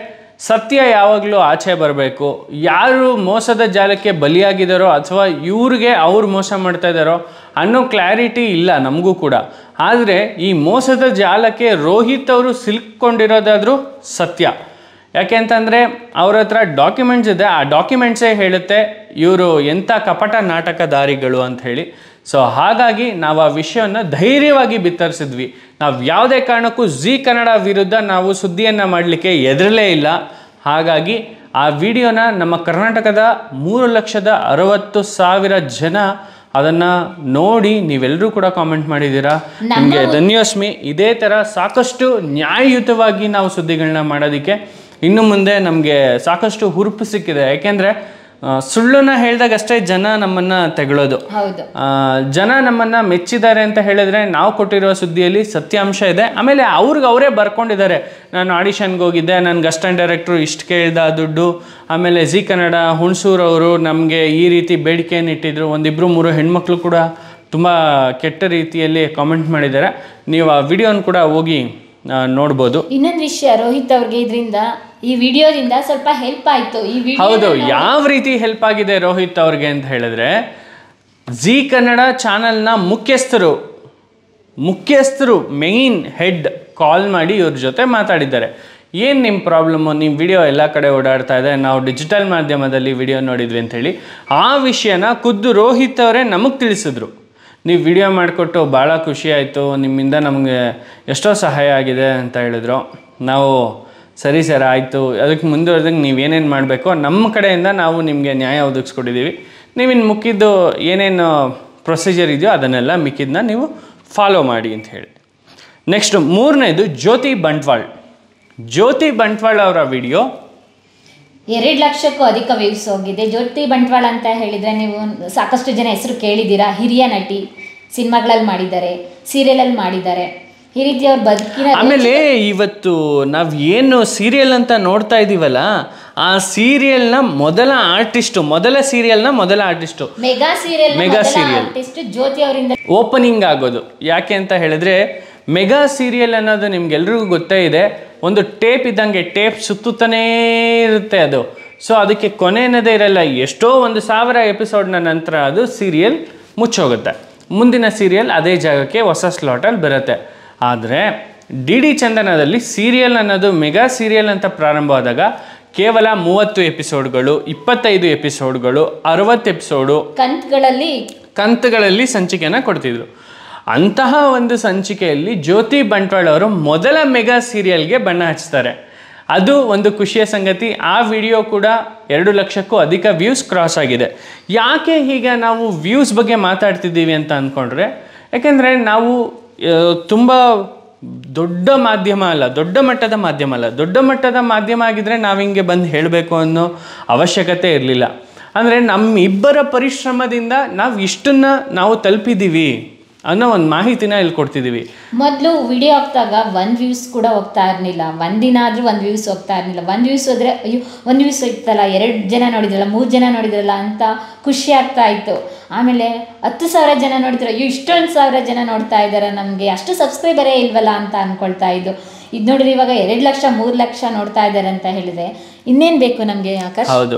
ಸತ್ಯ ಯಾವಾಗಲೂ ಆಚೆ ಬರಬೇಕು ಯಾರು ಮೋಸದ ಜಾಲಕ್ಕೆ ಬಲಿಯಾಗಿದ್ದಾರೋ ಅಥವಾ ಇವ್ರಿಗೆ ಅವ್ರು ಮೋಸ ಮಾಡ್ತಾ ಇದ್ದಾರೋ ಅನ್ನೋ ಕ್ಲಾರಿಟಿ ಇಲ್ಲ ನಮಗೂ ಕೂಡ ಆದರೆ ಈ ಮೋಸದ ಜಾಲಕ್ಕೆ ರೋಹಿತ್ ಅವರು ಸಿಲ್ಕೊಂಡಿರೋದಾದರೂ ಸತ್ಯ ಯಾಕೆ ಅಂತಂದರೆ ಅವ್ರ ಹತ್ರ ಡಾಕ್ಯುಮೆಂಟ್ಸ್ ಇದೆ ಆ ಡಾಕ್ಯುಮೆಂಟ್ಸೇ ಹೇಳುತ್ತೆ ಇವರು ಎಂಥ ಕಪಟ ನಾಟಕಧಾರಿಗಳು ಅಂತ ಹೇಳಿ ಸೊ ಹಾಗಾಗಿ ನಾವು ಆ ವಿಷಯವನ್ನು ಧೈರ್ಯವಾಗಿ ಬಿತ್ತರಿಸಿದ್ವಿ ನಾವು ಯಾವುದೇ ಕಾರಣಕ್ಕೂ ಜಿ ಕನ್ನಡ ವಿರುದ್ಧ ನಾವು ಸುದ್ದಿಯನ್ನು ಮಾಡಲಿಕ್ಕೆ ಎದುರಲೇ ಇಲ್ಲ ಹಾಗಾಗಿ ಆ ವಿಡಿಯೋನ ನಮ್ಮ ಕರ್ನಾಟಕದ ಮೂರು ಲಕ್ಷದ ಅರವತ್ತು ಸಾವಿರ ಜನ ಅದನ್ನು ನೋಡಿ ನೀವೆಲ್ಲರೂ ಕೂಡ ಕಾಮೆಂಟ್ ಮಾಡಿದ್ದೀರಾ ನಿಮಗೆ ಧನ್ಯೋಸ್ಮಿ ಇದೇ ಥರ ಸಾಕಷ್ಟು ನ್ಯಾಯಯುತವಾಗಿ ನಾವು ಸುದ್ದಿಗಳನ್ನ ಮಾಡೋದಕ್ಕೆ ಇನ್ನು ಮುಂದೆ ನಮಗೆ ಸಾಕಷ್ಟು ಹುರುಪು ಸಿಕ್ಕಿದೆ ಯಾಕೆಂದರೆ ಸುಳ್ಳನ್ನ ಹೇಳಿದಾಗಷ್ಟೇ ಜನ ನಮ್ಮನ್ನು ತೆಗಳೋದು ಹೌದು ಆ, ಜನ ನಮ್ಮನ್ನು ಮೆಚ್ಚಿದ್ದಾರೆ ಅಂತ ಹೇಳಿದ್ರೆ ನಾವು ಕೊಟ್ಟಿರೋ ಸುದ್ದಿಯಲ್ಲಿ ಸತ್ಯಾಂಶ ಇದೆ ಆಮೇಲೆ ಅವ್ರಿಗೆ ಅವರೇ ಬರ್ಕೊಂಡಿದ್ದಾರೆ ನಾನು ಆಡಿಷನ್ಗೆ ಹೋಗಿದ್ದೆ ನನಗೆ ಅಸ್ಟೆಂಟ್ ಡೈರೆಕ್ಟ್ರು ಇಷ್ಟು ಕೇಳ್ದ ದುಡ್ಡು ಆಮೇಲೆ ಜಿ ಕನ್ನಡ ಹುಣಸೂರು ಅವರು ನಮಗೆ ಈ ರೀತಿ ಬೇಡಿಕೆಯನ್ನು ಇಟ್ಟಿದ್ರು ಒಂದಿಬ್ಬರು ಮೂರು ಹೆಣ್ಮಕ್ಳು ಕೂಡ ತುಂಬ ಕೆಟ್ಟ ರೀತಿಯಲ್ಲಿ ಕಾಮೆಂಟ್ ಮಾಡಿದ್ದಾರೆ ನೀವು ಆ ವಿಡಿಯೋನ ಕೂಡ ಹೋಗಿ ಆ, ನೋಡ್ಬೋದು ಇನ್ನೊಂದು ವಿಷಯ ರೋಹಿತ್ ಅವ್ರಿಗೆ ಇದರಿಂದ ಈ ವಿಡಿಯೋದಿಂದ ಸ್ವಲ್ಪ ಹೆಲ್ಪ್ ಆಯ್ತು ಈ ಹೌದು ವಿಡಿಯೋ ಯಾವ ರೀತಿ ಹೆಲ್ಪ್ ಆಗಿದೆ ರೋಹಿತ್ ಅವ್ರಿಗೆ ಅಂತ ಹೇಳಿದ್ರೆ ಜಿ ಕನ್ನಡ ಚಾನಲ್ನ ಮುಖ್ಯಸ್ಥರು ಮುಖ್ಯಸ್ಥರು ಮೇಯ್ನ್ ಹೆಡ್ ಕಾಲ್ ಮಾಡಿ ಇವ್ರ ಜೊತೆ ಮಾತಾಡಿದ್ದಾರೆ ಏನು ನಿಮ್ಮ ಪ್ರಾಬ್ಲಮ್ಮು ನಿಮ್ಮ ವಿಡಿಯೋ ಎಲ್ಲ ಕಡೆ ಓಡಾಡ್ತಾ ಇದೆ ನಾವು ಡಿಜಿಟಲ್ ಮಾಧ್ಯಮದಲ್ಲಿ ವಿಡಿಯೋ ನೋಡಿದ್ವಿ ಅಂಥೇಳಿ ಆ ವಿಷಯನ ಖುದ್ದು ರೋಹಿತ್ ಅವರೇ ನಮಗೆ ತಿಳಿಸಿದ್ರು ನೀವು ವಿಡಿಯೋ ಮಾಡಿಕೊಟ್ಟು ಭಾಳ ಖುಷಿ ಆಯಿತು ನಿಮ್ಮಿಂದ ನಮಗೆ ಎಷ್ಟೋ ಸಹಾಯ ಆಗಿದೆ ಅಂತ ಹೇಳಿದ್ರು ನಾವು ಸರಿ ಸರ್ ಆಯಿತು ಅದಕ್ಕೆ ಮುಂದುವರೆದಂಗೆ ನೀವು ಏನೇನು ಮಾಡಬೇಕೋ ನಮ್ಮ ಕಡೆಯಿಂದ ನಾವು ನಿಮಗೆ ನ್ಯಾಯ ಒದಗಿಸ್ಕೊಟ್ಟಿದ್ದೀವಿ ನೀವಿನ್ನು ಮುಕ್ಕಿದ್ದು ಏನೇನು ಪ್ರೊಸೀಜರ್ ಇದೆಯೋ ಅದನ್ನೆಲ್ಲ ಮಿಕ್ಕಿದ್ದನ್ನ ನೀವು ಫಾಲೋ ಮಾಡಿ ಅಂತ ಹೇಳಿ ನೆಕ್ಸ್ಟ್ ಮೂರನೇದು ಜ್ಯೋತಿ ಬಂಟ್ವಾಳ್ ಜ್ಯೋತಿ ಬಂಟ್ವಾಳ್ ಅವರ ವಿಡಿಯೋ ಎರಡು ಲಕ್ಷಕ್ಕೂ ಅಧಿಕ ವ್ಯೂಸ್ ಹೋಗಿದೆ ಜ್ಯೋತಿ ಬಂಟ್ವಾಳ ಅಂತ ಹೇಳಿದ್ರೆ ನೀವು ಸಾಕಷ್ಟು ಜನ ಹೆಸರು ಕೇಳಿದ್ದೀರಾ ಹಿರಿಯ ನಟಿ ಸಿನಿಮಾಗಳಲ್ಲಿ ಮಾಡಿದ್ದಾರೆ ಸೀರಿಯಲಲ್ಲಿ ಮಾಡಿದ್ದಾರೆ ಈ ರೀತಿ ಅವ್ರ ಬದುಕಿನ ಆಮೇಲೆ ಇವತ್ತು ನಾವು ಏನು ಸೀರಿಯಲ್ ಅಂತ ನೋಡ್ತಾ ಇದ್ದೀವಲ್ಲ ಆ ಸೀರಿಯಲ್ನ ಮೊದಲ ಆರ್ಟಿಸ್ಟು ಮೊದಲ ಸೀರಿಯಲ್ನ ಮೊದಲ artist mega serial Mega serial. Artist Jyothi ಅವರಿಂದ ಓಪನಿಂಗ್ ಆಗೋದು ಯಾಕೆ ಅಂತ ಹೇಳಿದ್ರೆ ಮೆಗಾ ಸೀರಿಯಲ್ ಅನ್ನೋದು ನಿಮ್ಗೆಲ್ರಿಗೂ ಗೊತ್ತೇ ಇದೆ ಒಂದು ಟೇಪ್ ಇದ್ದಂಗೆ ಟೇಪ್ ಸುತ್ತುತ್ತಾನೇ ಇರುತ್ತೆ ಅದು ಸೊ ಅದಕ್ಕೆ ಕೊನೆ ಅನ್ನೋದೇ ಇರಲ್ಲ ಎಷ್ಟೋ ಒಂದು ಸಾವಿರ ಎಪಿಸೋಡ್ನ ನಂತರ ಅದು ಸೀರಿಯಲ್ ಮುಚ್ಚೋಗುತ್ತೆ ಮುಂದಿನ ಸೀರಿಯಲ್ ಅದೇ ಜಾಗಕ್ಕೆ ಹೊಸ ಸ್ಲಾಟಲ್ಲಿ ಬರುತ್ತೆ ಆದರೆ ಡಿ ಡಿ ಚಂದನದಲ್ಲಿ ಸೀರಿಯಲ್ ಅನ್ನೋದು ಮೆಗಾ ಸೀರಿಯಲ್ ಅಂತ ಪ್ರಾರಂಭವಾದಾಗ ಕೇವಲ ಮೂವತ್ತು ಎಪಿಸೋಡ್ಗಳು ಇಪ್ಪತ್ತೈದು ಎಪಿಸೋಡ್ಗಳು ಅರವತ್ತು ಎಪಿಸೋಡು ಕಂತ್ಗಳಲ್ಲಿ ಕಂತುಗಳಲ್ಲಿ ಸಂಚಿಕೆಯನ್ನು ಕೊಡ್ತಿದ್ರು ಅಂತಹ ಒಂದು ಸಂಚಿಕೆಯಲ್ಲಿ ಜ್ಯೋತಿ ಬಂಟ್ವಾಳ್ ಅವರು ಮೊದಲ ಮೆಗಾ ಸೀರಿಯಲ್ಗೆ ಬಣ್ಣ ಹಚ್ತಾರೆ ಅದು ಒಂದು ಖುಷಿಯ ಸಂಗತಿ ಆ ವಿಡಿಯೋ ಕೂಡ ಎರಡು ಲಕ್ಷಕ್ಕೂ ಅಧಿಕ ವ್ಯೂಸ್ ಕ್ರಾಸ್ ಆಗಿದೆ ಯಾಕೆ ಈಗ ನಾವು ವ್ಯೂಸ್ ಬಗ್ಗೆ ಮಾತಾಡ್ತಿದ್ದೀವಿ ಅಂತ ಅಂದ್ಕೊಂಡ್ರೆ ಯಾಕೆಂದರೆ ನಾವು ತುಂಬ ದೊಡ್ಡ ಮಾಧ್ಯಮ ಅಲ್ಲ ದೊಡ್ಡ ಮಟ್ಟದ ಮಾಧ್ಯಮ ಅಲ್ಲ ದೊಡ್ಡ ಮಟ್ಟದ ಮಾಧ್ಯಮ ಆಗಿದ್ರೆ ನಾವು ಹಿಂಗೆ ಬಂದು ಹೇಳಬೇಕು ಅನ್ನೋ ಅವಶ್ಯಕತೆ ಇರಲಿಲ್ಲ ಅಂದರೆ ನಮ್ಮಿಬ್ಬರ ಪರಿಶ್ರಮದಿಂದ ನಾವು ಇಷ್ಟನ್ನ ನಾವು ತಲುಪಿದ್ದೀವಿ ಅನ್ನೋ ಒಂದು ಮಾಹಿತಿನ ಇಲ್ಲಿ ಕೊಡ್ತಿದ್ದೀವಿ ಮೊದಲು ವಿಡಿಯೋ ಹಾಕ್ದಾಗ ಒಂದು ವ್ಯೂಸ್ ಕೂಡ ಹೋಗ್ತಾ ಇರಲಿಲ್ಲ ಒಂದಿನ ಆದರೂ ಒಂದು ವ್ಯೂಸ್ ಹೋಗ್ತಾ ಇರಲಿಲ್ಲ ಒಂದು ವ್ಯೂಸ್ ಹೋದರೆ ಅಯ್ಯೋ ಒಂದು ವ್ಯೂಸ್ ಹೋಯ್ತಲ್ಲ ಎರಡು ಜನ ನೋಡಿದ್ರಲ್ಲ ಮೂರು ಜನ ನೋಡಿದ್ರಲ್ಲ ಅಂತ ಖುಷಿ ಆಗ್ತಾ ಇತ್ತು ಆಮೇಲೆ ಹತ್ತು ಸಾವಿರ ಜನ ನೋಡಿದ್ರು ಅಯ್ಯೋ ಇಷ್ಟೊಂದು ಸಾವಿರ ಜನ ನೋಡ್ತಾ ಇದ್ದಾರೆ ನಮಗೆ ಅಷ್ಟು ಸಬ್ಸ್ಕ್ರೈಬರೇ ಇಲ್ವಲ್ಲ ಅಂತ ಅಂದ್ಕೊಳ್ತಾ ಇದ್ದು ಇದು ನೋಡಿದ್ರೆ ಇವಾಗ ಎರಡು ಲಕ್ಷ ಮೂರು ಲಕ್ಷ ನೋಡ್ತಾ ಇದ್ದಾರೆ ಅಂತ ಹೇಳಿದೆ ಇನ್ನೇನು ಬೇಕು ನಮಗೆ ಆಕಾಶ್ ಹೌದು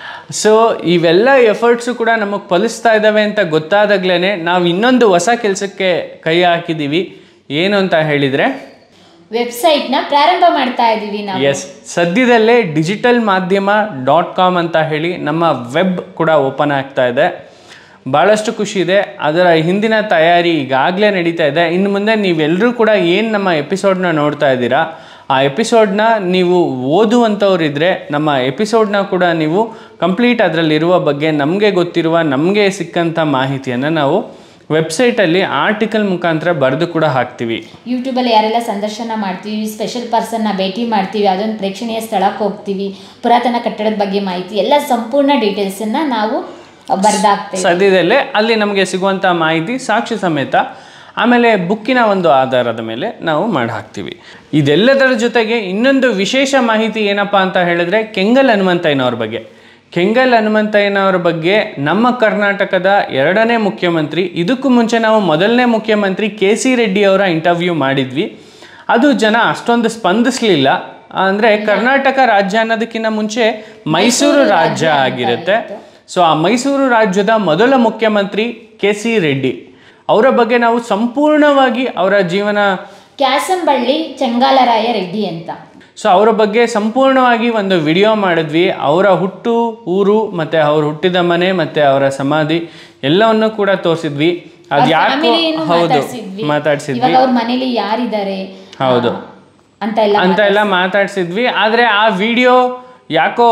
ಸೊ ಇವೆಲ್ಲ ಎಫರ್ಟ್ಸು ಕೂಡ ನಮಗೆ ಫಲಿಸ್ತಾ ಇದ್ದಾವೆ ಅಂತ ಗೊತ್ತಾದಾಗ್ಲೇ ನಾವು ಇನ್ನೊಂದು ಹೊಸ ಕೆಲಸಕ್ಕೆ ಕೈ ಹಾಕಿದ್ದೀವಿ ಏನು ಅಂತ ಹೇಳಿದರೆ ವೆಬ್ಸೈಟ್ನ ಪ್ರಾರಂಭ ಮಾಡ್ತಾ ಇದ್ದೀವಿ ನಾವು ಎಸ್ ಸದ್ಯದಲ್ಲೇ ಡಿಜಿಟಲ್ ಮಾಧ್ಯಮ ಡಾಟ್ ಕಾಮ್ ಅಂತ ಹೇಳಿ ನಮ್ಮ ವೆಬ್ ಕೂಡ ಓಪನ್ ಆಗ್ತಾ ಇದೆ ಭಾಳಷ್ಟು ಖುಷಿ ಇದೆ ಅದರ ಹಿಂದಿನ ತಯಾರಿ ಈಗಾಗಲೇ ನಡೀತಾ ಇದೆ ಇನ್ನು ಮುಂದೆ ನೀವೆಲ್ಲರೂ ಕೂಡ ಏನು ನಮ್ಮ ಎಪಿಸೋಡ್ನ ನೋಡ್ತಾ ಇದ್ದೀರಾ ಆ ಎಪಿಸೋಡ್ನ ನೀವು ಓದುವಂಥವ್ರಿದ್ರೆ ನಮ್ಮ ಎಪಿಸೋಡ್ನ ಕೂಡ ನೀವು ಕಂಪ್ಲೀಟ್ ಅದರಲ್ಲಿರುವ ಬಗ್ಗೆ ನಮಗೆ ಗೊತ್ತಿರುವ ನಮಗೆ ಸಿಕ್ಕಂಥ ಮಾಹಿತಿಯನ್ನು ನಾವು ವೆಬ್ಸೈಟಲ್ಲಿ ಆರ್ಟಿಕಲ್ ಮುಖಾಂತರ ಬರೆದು ಕೂಡ ಹಾಕ್ತೀವಿ ಯೂಟ್ಯೂಬಲ್ಲಿ ಯಾರೆಲ್ಲ ಸಂದರ್ಶನ ಮಾಡ್ತೀವಿ ಸ್ಪೆಷಲ್ ಪರ್ಸನ್ನ ಭೇಟಿ ಮಾಡ್ತೀವಿ ಅದೊಂದು ಪ್ರೇಕ್ಷಣೀಯ ಸ್ಥಳಕ್ಕೆ ಹೋಗ್ತೀವಿ ಪುರಾತನ ಕಟ್ಟಡದ ಬಗ್ಗೆ ಮಾಹಿತಿ ಎಲ್ಲ ಸಂಪೂರ್ಣ ಡೀಟೇಲ್ಸನ್ನು ನಾವು ಬರೆದಾಕ್ತೇವೆ ಸದ್ಯದಲ್ಲೇ ಅಲ್ಲಿ ನಮಗೆ ಸಿಗುವಂಥ ಮಾಹಿತಿ ಸಾಕ್ಷಿ ಸಮೇತ ಆಮೇಲೆ ಬುಕ್ಕಿನ ಒಂದು ಆಧಾರದ ಮೇಲೆ ನಾವು ಮಾಡಿ ಹಾಕ್ತೀವಿ ಇದೆಲ್ಲದರ ಜೊತೆಗೆ ಇನ್ನೊಂದು ವಿಶೇಷ ಮಾಹಿತಿ ಏನಪ್ಪ ಅಂತ ಹೇಳಿದ್ರೆ ಕೆಂಗಲ್ ಹನುಮಂತಯ್ಯನವ್ರ ಬಗ್ಗೆ ಕೆಂಗಲ್ ಹನುಮಂತಯ್ಯನವ್ರ ಬಗ್ಗೆ ನಮ್ಮ ಕರ್ನಾಟಕದ ಎರಡನೇ ಮುಖ್ಯಮಂತ್ರಿ ಇದಕ್ಕೂ ಮುಂಚೆ ನಾವು ಮೊದಲನೇ ಮುಖ್ಯಮಂತ್ರಿ ಕೆ ಸಿ ರೆಡ್ಡಿ ಅವರ ಇಂಟರ್ವ್ಯೂ ಮಾಡಿದ್ವಿ ಅದು ಜನ ಅಷ್ಟೊಂದು ಸ್ಪಂದಿಸಲಿಲ್ಲ ಅಂದರೆ ಕರ್ನಾಟಕ ರಾಜ್ಯ ಅನ್ನೋದಕ್ಕಿಂತ ಮುಂಚೆ ಮೈಸೂರು ರಾಜ್ಯ ಆಗಿರುತ್ತೆ ಸೊ ಆ ಮೈಸೂರು ರಾಜ್ಯದ ಮೊದಲ ಮುಖ್ಯಮಂತ್ರಿ ಕೆ ಸಿ ರೆಡ್ಡಿ ಅವರ ಬಗ್ಗೆ ನಾವು ಸಂಪೂರ್ಣವಾಗಿ ಅವರ ಜೀವನ ಕ್ಯಾಸಂಬಳ್ಳಿ ಚೆಂಗಾಲರಾಯ ರೆಡ್ಡಿ ಅಂತ ಸೊ ಅವರ ಬಗ್ಗೆ ಸಂಪೂರ್ಣವಾಗಿ ಒಂದು ವಿಡಿಯೋ ಮಾಡಿದ್ವಿ ಅವರ ಹುಟ್ಟು ಊರು ಮತ್ತು ಅವ್ರು ಹುಟ್ಟಿದ ಮನೆ ಮತ್ತು ಅವರ ಸಮಾಧಿ ಎಲ್ಲವನ್ನು ಕೂಡ ತೋರಿಸಿದ್ವಿ ಅದು ಯಾಕೋ ಫ್ಯಾಮಿಲಿಯನ್ನು ಹೌದು ಮಾತಾಡ್ಸಿದ್ವಿ ಮಾತಾಡ್ಸಿದ್ವಿ ಇವಾಗ ಅವ್ರ ಮನೇಲಿ ಯಾರಿದ್ದಾರೆ ಹೌದು. ಆ, ಅಂತ ಎಲ್ಲ ಅಂತ ಎಲ್ಲ ಮಾತಾಡ್ಸಿದ್ವಿ ಆದರೆ ಆ ವಿಡಿಯೋ ಯಾಕೋ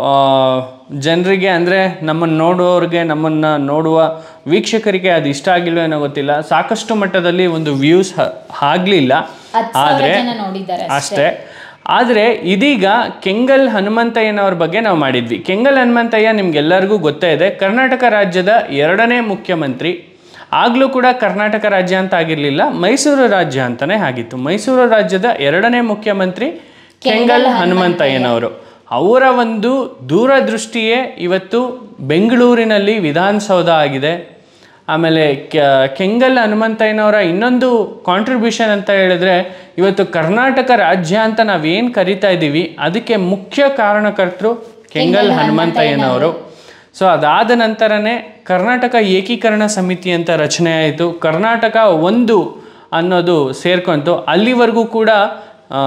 ಜನರಿಗೆ ಅಂದರೆ ನಮ್ಮನ್ನು ನೋಡೋರಿಗೆ ನಮ್ಮನ್ನು ನೋಡುವ ವೀಕ್ಷಕರಿಗೆ ಅದು ಇಷ್ಟ ಆಗಿಲ್ವೋ ಏನೋ ಗೊತ್ತಿಲ್ಲ ಸಾಕಷ್ಟು ಮಟ್ಟದಲ್ಲಿ ಒಂದು ವ್ಯೂಸ್ ಆಗಲಿಲ್ಲ ಹತ್ತು ಸಾವಿರ ಆದರೆ ಜನ ನೋಡಿದ್ದಾರೆ ಅಷ್ಟೇ ಆದರೆ ಇದೀಗ ಕೆಂಗಲ್ ಹನುಮಂತಯ್ಯನವ್ರ ಬಗ್ಗೆ ನಾವು ಮಾಡಿದ್ವಿ ಕೆಂಗಲ್ ಹನುಮಂತಯ್ಯ ನಿಮ್ಗೆಲ್ಲರಿಗೂ ಗೊತ್ತೇ ಇದೆ ಕರ್ನಾಟಕ ರಾಜ್ಯದ ಎರಡನೇ ಮುಖ್ಯಮಂತ್ರಿ ಆಗಲೂ ಕೂಡ ಕರ್ನಾಟಕ ರಾಜ್ಯ ಅಂತ ಆಗಿರಲಿಲ್ಲ ಮೈಸೂರು ರಾಜ್ಯ ಅಂತಲೇ ಆಗಿತ್ತು ಮೈಸೂರು ರಾಜ್ಯದ ಎರಡನೇ ಮುಖ್ಯಮಂತ್ರಿ ಕೆಂಗಲ್ ಹನುಮಂತಯ್ಯನವರು ಅವರ ಒಂದು ದೂರದೃಷ್ಟಿಯೇ ಇವತ್ತು ಬೆಂಗಳೂರಿನಲ್ಲಿ ವಿಧಾನಸೌಧ ಆಗಿದೆ ಆಮೇಲೆ ಕೆ- ಕೆಂಗಲ್ ಹನುಮಂತಯ್ಯನವರ ಇನ್ನೊಂದು ಕಾಂಟ್ರಿಬ್ಯೂಷನ್ ಅಂತ ಹೇಳಿದ್ರೆ ಇವತ್ತು ಕರ್ನಾಟಕ ರಾಜ್ಯ ಅಂತ ನಾವೇನು ಕರಿತಾ ಇದ್ದೀವಿ ಅದಕ್ಕೆ ಮುಖ್ಯ ಕಾರಣಕರ್ತರು ಕೆಂಗಲ್ ಹನುಮಂತಯ್ಯನವರು ಸೊ ಅದಾದ ನಂತರನೇ ಕರ್ನಾಟಕ ಏಕೀಕರಣ ಸಮಿತಿ ಅಂತ ರಚನೆ ಆಯಿತು ಕರ್ನಾಟಕ ಒಂದು ಅನ್ನೋದು ಸೇರ್ಕೊಂತು ಅಲ್ಲಿವರೆಗೂ ಕೂಡ ಆ,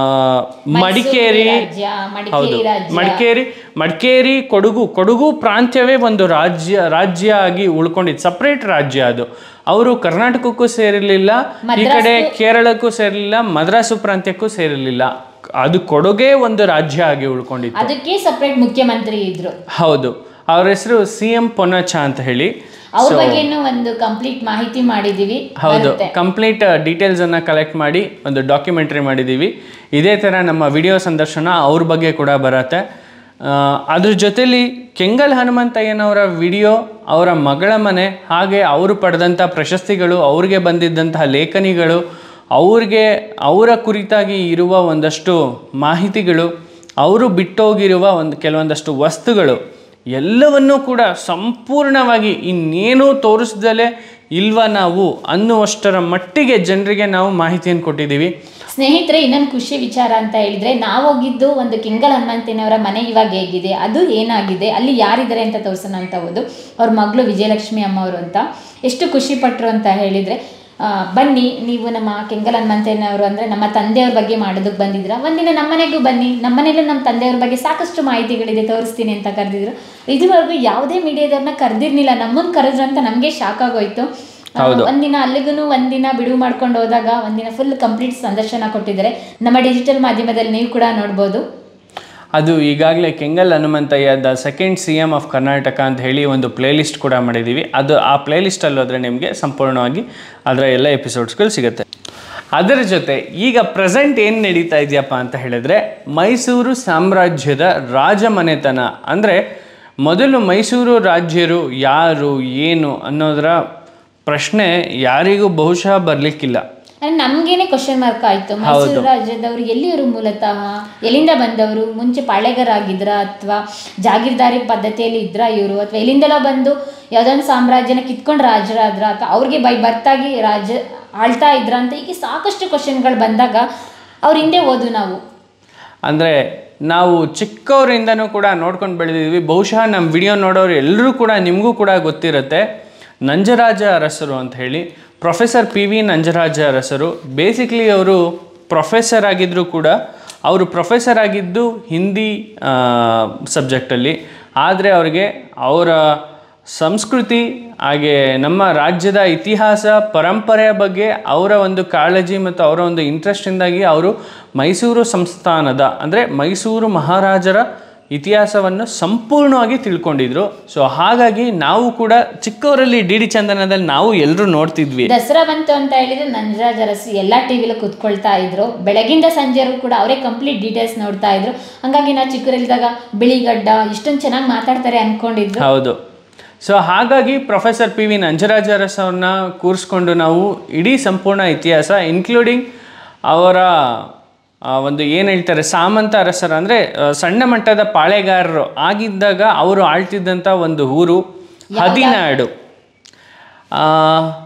ಮಡಿಕೇರಿ ರಾಜ್ಯ ಮಡಿಕೇರಿ ರಾಜ್ಯ ಮಡಿಕೇರಿ ಮಡಿಕೇರಿ ಕೊಡಗು ಕೊಡಗು ಪ್ರಾಂತ್ಯವೇ ಒಂದು ರಾಜ್ಯ ರಾಜ್ಯ ಆಗಿ ಉಳ್ಕೊಂಡಿತ್ತು ಸಪ್ರೇಟ್ ರಾಜ್ಯ ಅದು ಅವರು ಕರ್ನಾಟಕಕ್ಕೂ ಸೇರಿರಲಿಲ್ಲ ಈ ಕಡೆ ಕೇರಳಕ್ಕೂ ಸೇರಿರಲಿಲ್ಲ ಮದ್ರಾಸು ಪ್ರಾಂತ್ಯಕ್ಕೂ ಸೇರಿರಲಿಲ್ಲ ಅದು ಕೊಡಗೇ ಒಂದು ರಾಜ್ಯ ಆಗಿ ಉಳ್ಕೊಂಡಿತ್ತು ಅದಕ್ಕೆ ಸಪ್ರೇಟ್ ಮುಖ್ಯಮಂತ್ರಿ ಇದ್ರು ಹೌದು ಅವ್ರ ಹೆಸರು ಸಿ ಎಂ ಪೊನ್ನಚ್ಚ ಅಂತ ಹೇಳಿ ಅವ್ರ ಬಗ್ಗೆನೂ ಒಂದು ಕಂಪ್ಲೀಟ್ ಮಾಹಿತಿ ಮಾಡಿದೀವಿ ಹೌದು ಕಂಪ್ಲೀಟ್ ಡೀಟೇಲ್ಸ್ ಅನ್ನ ಕಲೆಕ್ಟ್ ಮಾಡಿ ಒಂದು ಡಾಕ್ಯುಮೆಂಟ್ರಿ ಮಾಡಿದ್ದೀವಿ ಇದೇ ಥರ ನಮ್ಮ ವಿಡಿಯೋ ಸಂದರ್ಶನ ಅವ್ರ ಬಗ್ಗೆ ಕೂಡ ಬರತ್ತೆ ಆ, ಅದ್ರ ಜೊತೆಲಿ ಕೆಂಗಲ್ ಹನುಮಂತಯ್ಯನವರ ವಿಡಿಯೋ ಅವರ ಮಗಳ ಮನೆ ಹಾಗೆ ಅವರು ಪಡೆದಂಥ ಪ್ರಶಸ್ತಿಗಳು ಅವ್ರಿಗೆ ಬಂದಿದ್ದಂತಹ ಲೇಖನಿಗಳು ಅವ್ರಿಗೆ ಅವರ ಕುರಿತಾಗಿ ಇರುವ ಒಂದಷ್ಟು ಮಾಹಿತಿಗಳು ಅವರು ಬಿಟ್ಟೋಗಿರುವ ಒಂದು ಕೆಲವೊಂದಷ್ಟು ವಸ್ತುಗಳು ಎಲ್ಲವನ್ನೂ ಕೂಡ ಸಂಪೂರ್ಣವಾಗಿ ಇನ್ನೇನು ತೋರಿಸ್ದಲೇ ಇಲ್ವಾ ನಾವು ಅನ್ನುವಷ್ಟರ ಮಟ್ಟಿಗೆ ಜನರಿಗೆ ನಾವು ಮಾಹಿತಿಯನ್ನು ಕೊಟ್ಟಿದ್ದೀವಿ ಸ್ನೇಹಿತರೆ ಇನ್ನೊಂದು ಖುಷಿ ವಿಚಾರ ಅಂತ ಹೇಳಿದ್ರೆ ನಾವು ಹೋಗಿದ್ದು ಒಂದು ಕೆಂಗಲ್ ಹನುಮಂತನವರ ಮನೆ ಇವಾಗ ಹೇಗಿದೆ ಅದು ಏನಾಗಿದೆ ಅಲ್ಲಿ ಯಾರಿದ್ದಾರೆ ಅಂತ ತೋರ್ಸೋಣ ಅಂತ ಹೋದು ಅವ್ರ ಮಗಳು ವಿಜಯಲಕ್ಷ್ಮಿ ಅಮ್ಮವರು ಅಂತ ಎಷ್ಟು ಖುಷಿ ಪಟ್ರು ಅಂತ ಹೇಳಿದ್ರೆ ಆ, ಬನ್ನಿ ನೀವು ನಮ್ಮ ಕೆಂಗಲ್ ಹನುಮಂತಯ್ಯನವರು ಅಂದರೆ ನಮ್ಮ ತಂದೆಯವ್ರ ಬಗ್ಗೆ ಮಾಡೋದಕ್ಕೆ ಬಂದಿದ್ರ ಒಂದಿನ ನಮ್ಮ ಮನೆಗೂ ಬನ್ನಿ ನಮ್ಮ ಮನೇಲೂ ನಮ್ಮ ತಂದೆಯವ್ರ ಬಗ್ಗೆ ಸಾಕಷ್ಟು ಮಾಹಿತಿಗಳಿದೆ ತೋರಿಸ್ತೀನಿ ಅಂತ ಕರೆದಿದ್ರು ಇದುವರೆಗೂ ಯಾವುದೇ ಮೀಡಿಯಾದವ್ರನ್ನ ಕರೆದಿರ್ಲಿಲ್ಲ ನಮ್ಮನ್ನು ಕರೆದ್ರು ಅಂತ ನಮಗೆ ಶಾಕ್ ಆಗೋಯ್ತು ಆ, ಒಂದಿನ ಅಲ್ಲಿಗೂ ಒಂದಿನ ಬಿಡುವು ಮಾಡ್ಕೊಂಡು ಹೋದಾಗ ಒಂದಿನ ಫುಲ್ ಕಂಪ್ಲೀಟ್ ಸಂದರ್ಶನ ಕೊಟ್ಟಿದ್ದಾರೆ ನಮ್ಮ ಡಿಜಿಟಲ್ ಮಾಧ್ಯಮದಲ್ಲಿ ನೀವು ಕೂಡ ನೋಡ್ಬೋದು ಅದು ಈಗಾಗಲೇ Kengal Hanumanthaiah the second C M of Karnataka ಅಂತ ಹೇಳಿ ಒಂದು ಪ್ಲೇಲಿಸ್ಟ್ ಕೂಡ ಮಾಡಿದ್ದೀವಿ ಅದು ಆ ಪ್ಲೇಲಿಸ್ಟಲ್ಲಿ ಹೋದರೆ ನಿಮಗೆ ಸಂಪೂರ್ಣವಾಗಿ ಅದರ ಎಲ್ಲ ಎಪಿಸೋಡ್ಸ್ಗಳು ಸಿಗುತ್ತೆ ಅದರ ಜೊತೆ ಈಗ ಪ್ರೆಸೆಂಟ್ ಏನು ನಡೀತಾ ಇದೆಯಪ್ಪ ಅಂತ ಹೇಳಿದ್ರೆ ಮೈಸೂರು ಸಾಮ್ರಾಜ್ಯದ ರಾಜಮನೆತನ ಅಂದರೆ ಮೊದಲು ಮೈಸೂರು ರಾಜ್ಯರು ಯಾರು ಏನು ಅನ್ನೋದರ ಪ್ರಶ್ನೆ ಯಾರಿಗೂ ಬಹುಶಃ ಬರಲಿಕ್ಕಿಲ್ಲ ಅಂದ್ರೆ ನಮ್ಗೇನೆ ಕ್ವಶನ್ ಮಾರ್ಕ್ ಆಯ್ತು ಮೈಸೂರು ರಾಜ್ಯದವರು ಎಲ್ಲಿಯವರು ಮೂಲತಃ ಎಲ್ಲಿಂದ ಬಂದವರು ಮುಂಚೆ ಪಾಳೆಗಾರಾಗಿದ್ರ ಅಥವಾ ಜಾಗೀರ್ದಾರಿ ಪದ್ಧತಿಯಲ್ಲಿ ಇದ್ರ ಇವರು ಅಥವಾ ಎಲ್ಲಿಂದಲೋ ಬಂದು ಯಾವ್ದೊಂದು ಸಾಮ್ರಾಜ್ಯನ ಕಿತ್ಕೊಂಡು ರಾಜರಾದ್ರ ಅಥವಾ ಅವ್ರಿಗೆ ಬೈ ಬರ್ತಾಗಿ ರಾಜ ಆಳ್ತಾ ಇದ್ರ ಅಂತ ಹೀಗೆ ಸಾಕಷ್ಟು ಕ್ವಶನ್ಗಳು ಬಂದಾಗ ಅವ್ರ ಹಿಂದೆ ಓದು ನಾವು ಅಂದರೆ ನಾವು ಚಿಕ್ಕವರಿಂದನೂ ಕೂಡ ನೋಡ್ಕೊಂಡು ಬೆಳೆದಿದ್ವಿ ಬಹುಶಃ ನಮ್ಮ ವಿಡಿಯೋ ನೋಡೋರು ಎಲ್ಲರೂ ಕೂಡ ನಿಮಗೂ ಕೂಡ ಗೊತ್ತಿರುತ್ತೆ ನಂಜರಾಜ ಅರಸರು ಅಂತ ಹೇಳಿ ಪ್ರೊಫೆಸರ್ ಪಿ ವಿ ನಂಜರಾಜ ಅರಸರು ಬೇಸಿಕ್ಲಿ ಅವರು ಪ್ರೊಫೆಸರ್ ಆಗಿದ್ದರೂ ಕೂಡ ಅವರು ಪ್ರೊಫೆಸರ್ ಆಗಿದ್ದು ಹಿಂದಿ ಸಬ್ಜೆಕ್ಟಲ್ಲಿ ಆದರೆ ಅವರಿಗೆ ಅವರ ಸಂಸ್ಕೃತಿ ಹಾಗೆ ನಮ್ಮ ರಾಜ್ಯದ ಇತಿಹಾಸ ಪರಂಪರೆಯ ಬಗ್ಗೆ ಅವರ ಒಂದು ಕಾಳಜಿ ಮತ್ತು ಅವರ ಒಂದು ಇಂಟ್ರೆಸ್ಟಿಂದಾಗಿ ಅವರು ಮೈಸೂರು ಸಂಸ್ಥಾನದ ಅಂದರೆ ಮೈಸೂರು ಮಹಾರಾಜರ ಇತಿಹಾಸವನ್ನು ಸಂಪೂರ್ಣವಾಗಿ ತಿಳ್ಕೊಂಡಿದ್ರು ಸೊ ಹಾಗಾಗಿ ನಾವು ಕೂಡ ಚಿಕ್ಕವರಲ್ಲಿ ಡಿ ಡಿ ಚಂದನದಲ್ಲಿ ನಾವು ಎಲ್ಲರೂ ನೋಡ್ತಿದ್ವಿ ದಸರಾ ಬಂತು ಅಂತ ಹೇಳಿದ್ರೆ ನಂಜರಾಜ್ ಅರಸು ಎಲ್ಲ ಟಿವಿಲೂ ಕುತ್ಕೊಳ್ತಾ ಇದ್ರು ಬೆಳಗಿಂದ ಸಂಜೆವರೆಗೂ ಕೂಡ ಅವರೇ ಕಂಪ್ಲೀಟ್ ಡೀಟೇಲ್ಸ್ ನೋಡ್ತಾ ಇದ್ರು ಹಂಗಾಗಿ ನಾವು ಚಿಕ್ಕವರಿದ್ದಾಗ ಬಿಳಿಗಡ್ಡ ಇಷ್ಟೊಂದು ಚೆನ್ನಾಗಿ ಮಾತಾಡ್ತಾರೆ ಅನ್ಕೊಂಡಿದ್ರು ಹೌದು ಸೊ ಹಾಗಾಗಿ professor P V Nanjaraja Urs ಅವ್ರನ್ನ ಕೂರಿಸ್ಕೊಂಡು ನಾವು ಇಡೀ ಸಂಪೂರ್ಣ ಇತಿಹಾಸ ಇನ್ಕ್ಲೂಡಿಂಗ್ ಅವರ ಆ, ಒಂದು ಏನು ಹೇಳ್ತಾರೆ ಸಾಮಂತ ಅರಸರ ಅಂದರೆ ಸಣ್ಣ ಮಟ್ಟದ ಪಾಳೆಗಾರರು ಆಗಿದ್ದಾಗ ಅವರು ಆಳ್ತಿದ್ದಂಥ ಒಂದು ಊರು ಹದಿನಾಡು ಆ,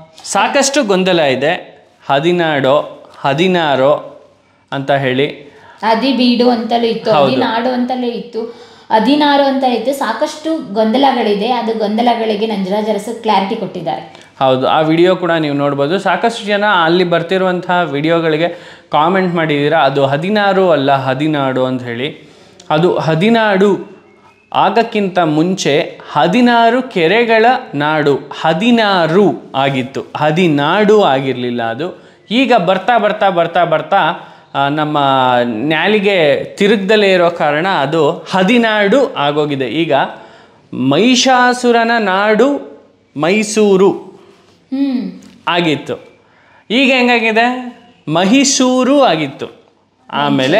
ಸಾಕಷ್ಟು ಗೊಂದಲ ಇದೆ ಹದಿನಾಡೋ ಹದಿನಾರೋ ಅಂತ ಹೇಳಿ ಅದಿ ಬೀಡು ಅಂತಲೂ ಇತ್ತು ಹದಿನಾಡು ಅಂತಲೂ ಇತ್ತು ಹದಿನಾರು ಅಂತ ಇತ್ತು ಸಾಕಷ್ಟು ಗೊಂದಲಗಳಿದೆ ಅದು ಗೊಂದಲಗಳಿಗೆ ನಂಜರಾಜ್ ಅರಸು ಕ್ಲಾರಿಟಿ ಕೊಟ್ಟಿದ್ದಾರೆ ಹೌದು ಆ ವಿಡಿಯೋ ಕೂಡ ನೀವು ನೋಡ್ಬೋದು ಸಾಕಷ್ಟು ಜನ ಅಲ್ಲಿ ಬರ್ತಿರುವಂತಹ ವಿಡಿಯೋಗಳಿಗೆ ಕಾಮೆಂಟ್ ಮಾಡಿದ್ದೀರಾ ಅದು ಹದಿನಾರು ಅಲ್ಲ ಹದಿನಾಡು ಅಂತ ಹೇಳಿ ಅದು ಹದಿನಾಡು ಆಗಕ್ಕಿಂತ ಮುಂಚೆ ಹದಿನಾರು ಕೆರೆಗಳ ನಾಡು ಹದಿನಾರು ಆಗಿತ್ತು ಹದಿನಾಡು ಆಗಿರಲಿಲ್ಲ ಅದು ಈಗ ಬರ್ತಾ ಬರ್ತಾ ಬರ್ತಾ ಬರ್ತಾ ಆ, ನಮ್ಮ ನ್ಯಾಲಿಗೆ ತಿರುಗ್ದಲೇ ಇರೋ ಕಾರಣ ಅದು ಹದಿನಾಡು ಆಗೋಗಿದೆ ಈಗ ಮಹಿಷಾಸುರನ ನಾಡು ಮೈಸೂರು ಹ್ಮ್ ಆಗಿತ್ತು ಈಗ ಹೆಂಗಾಗಿದೆ ಮೈಸೂರು ಆಗಿತ್ತು ಆಮೇಲೆ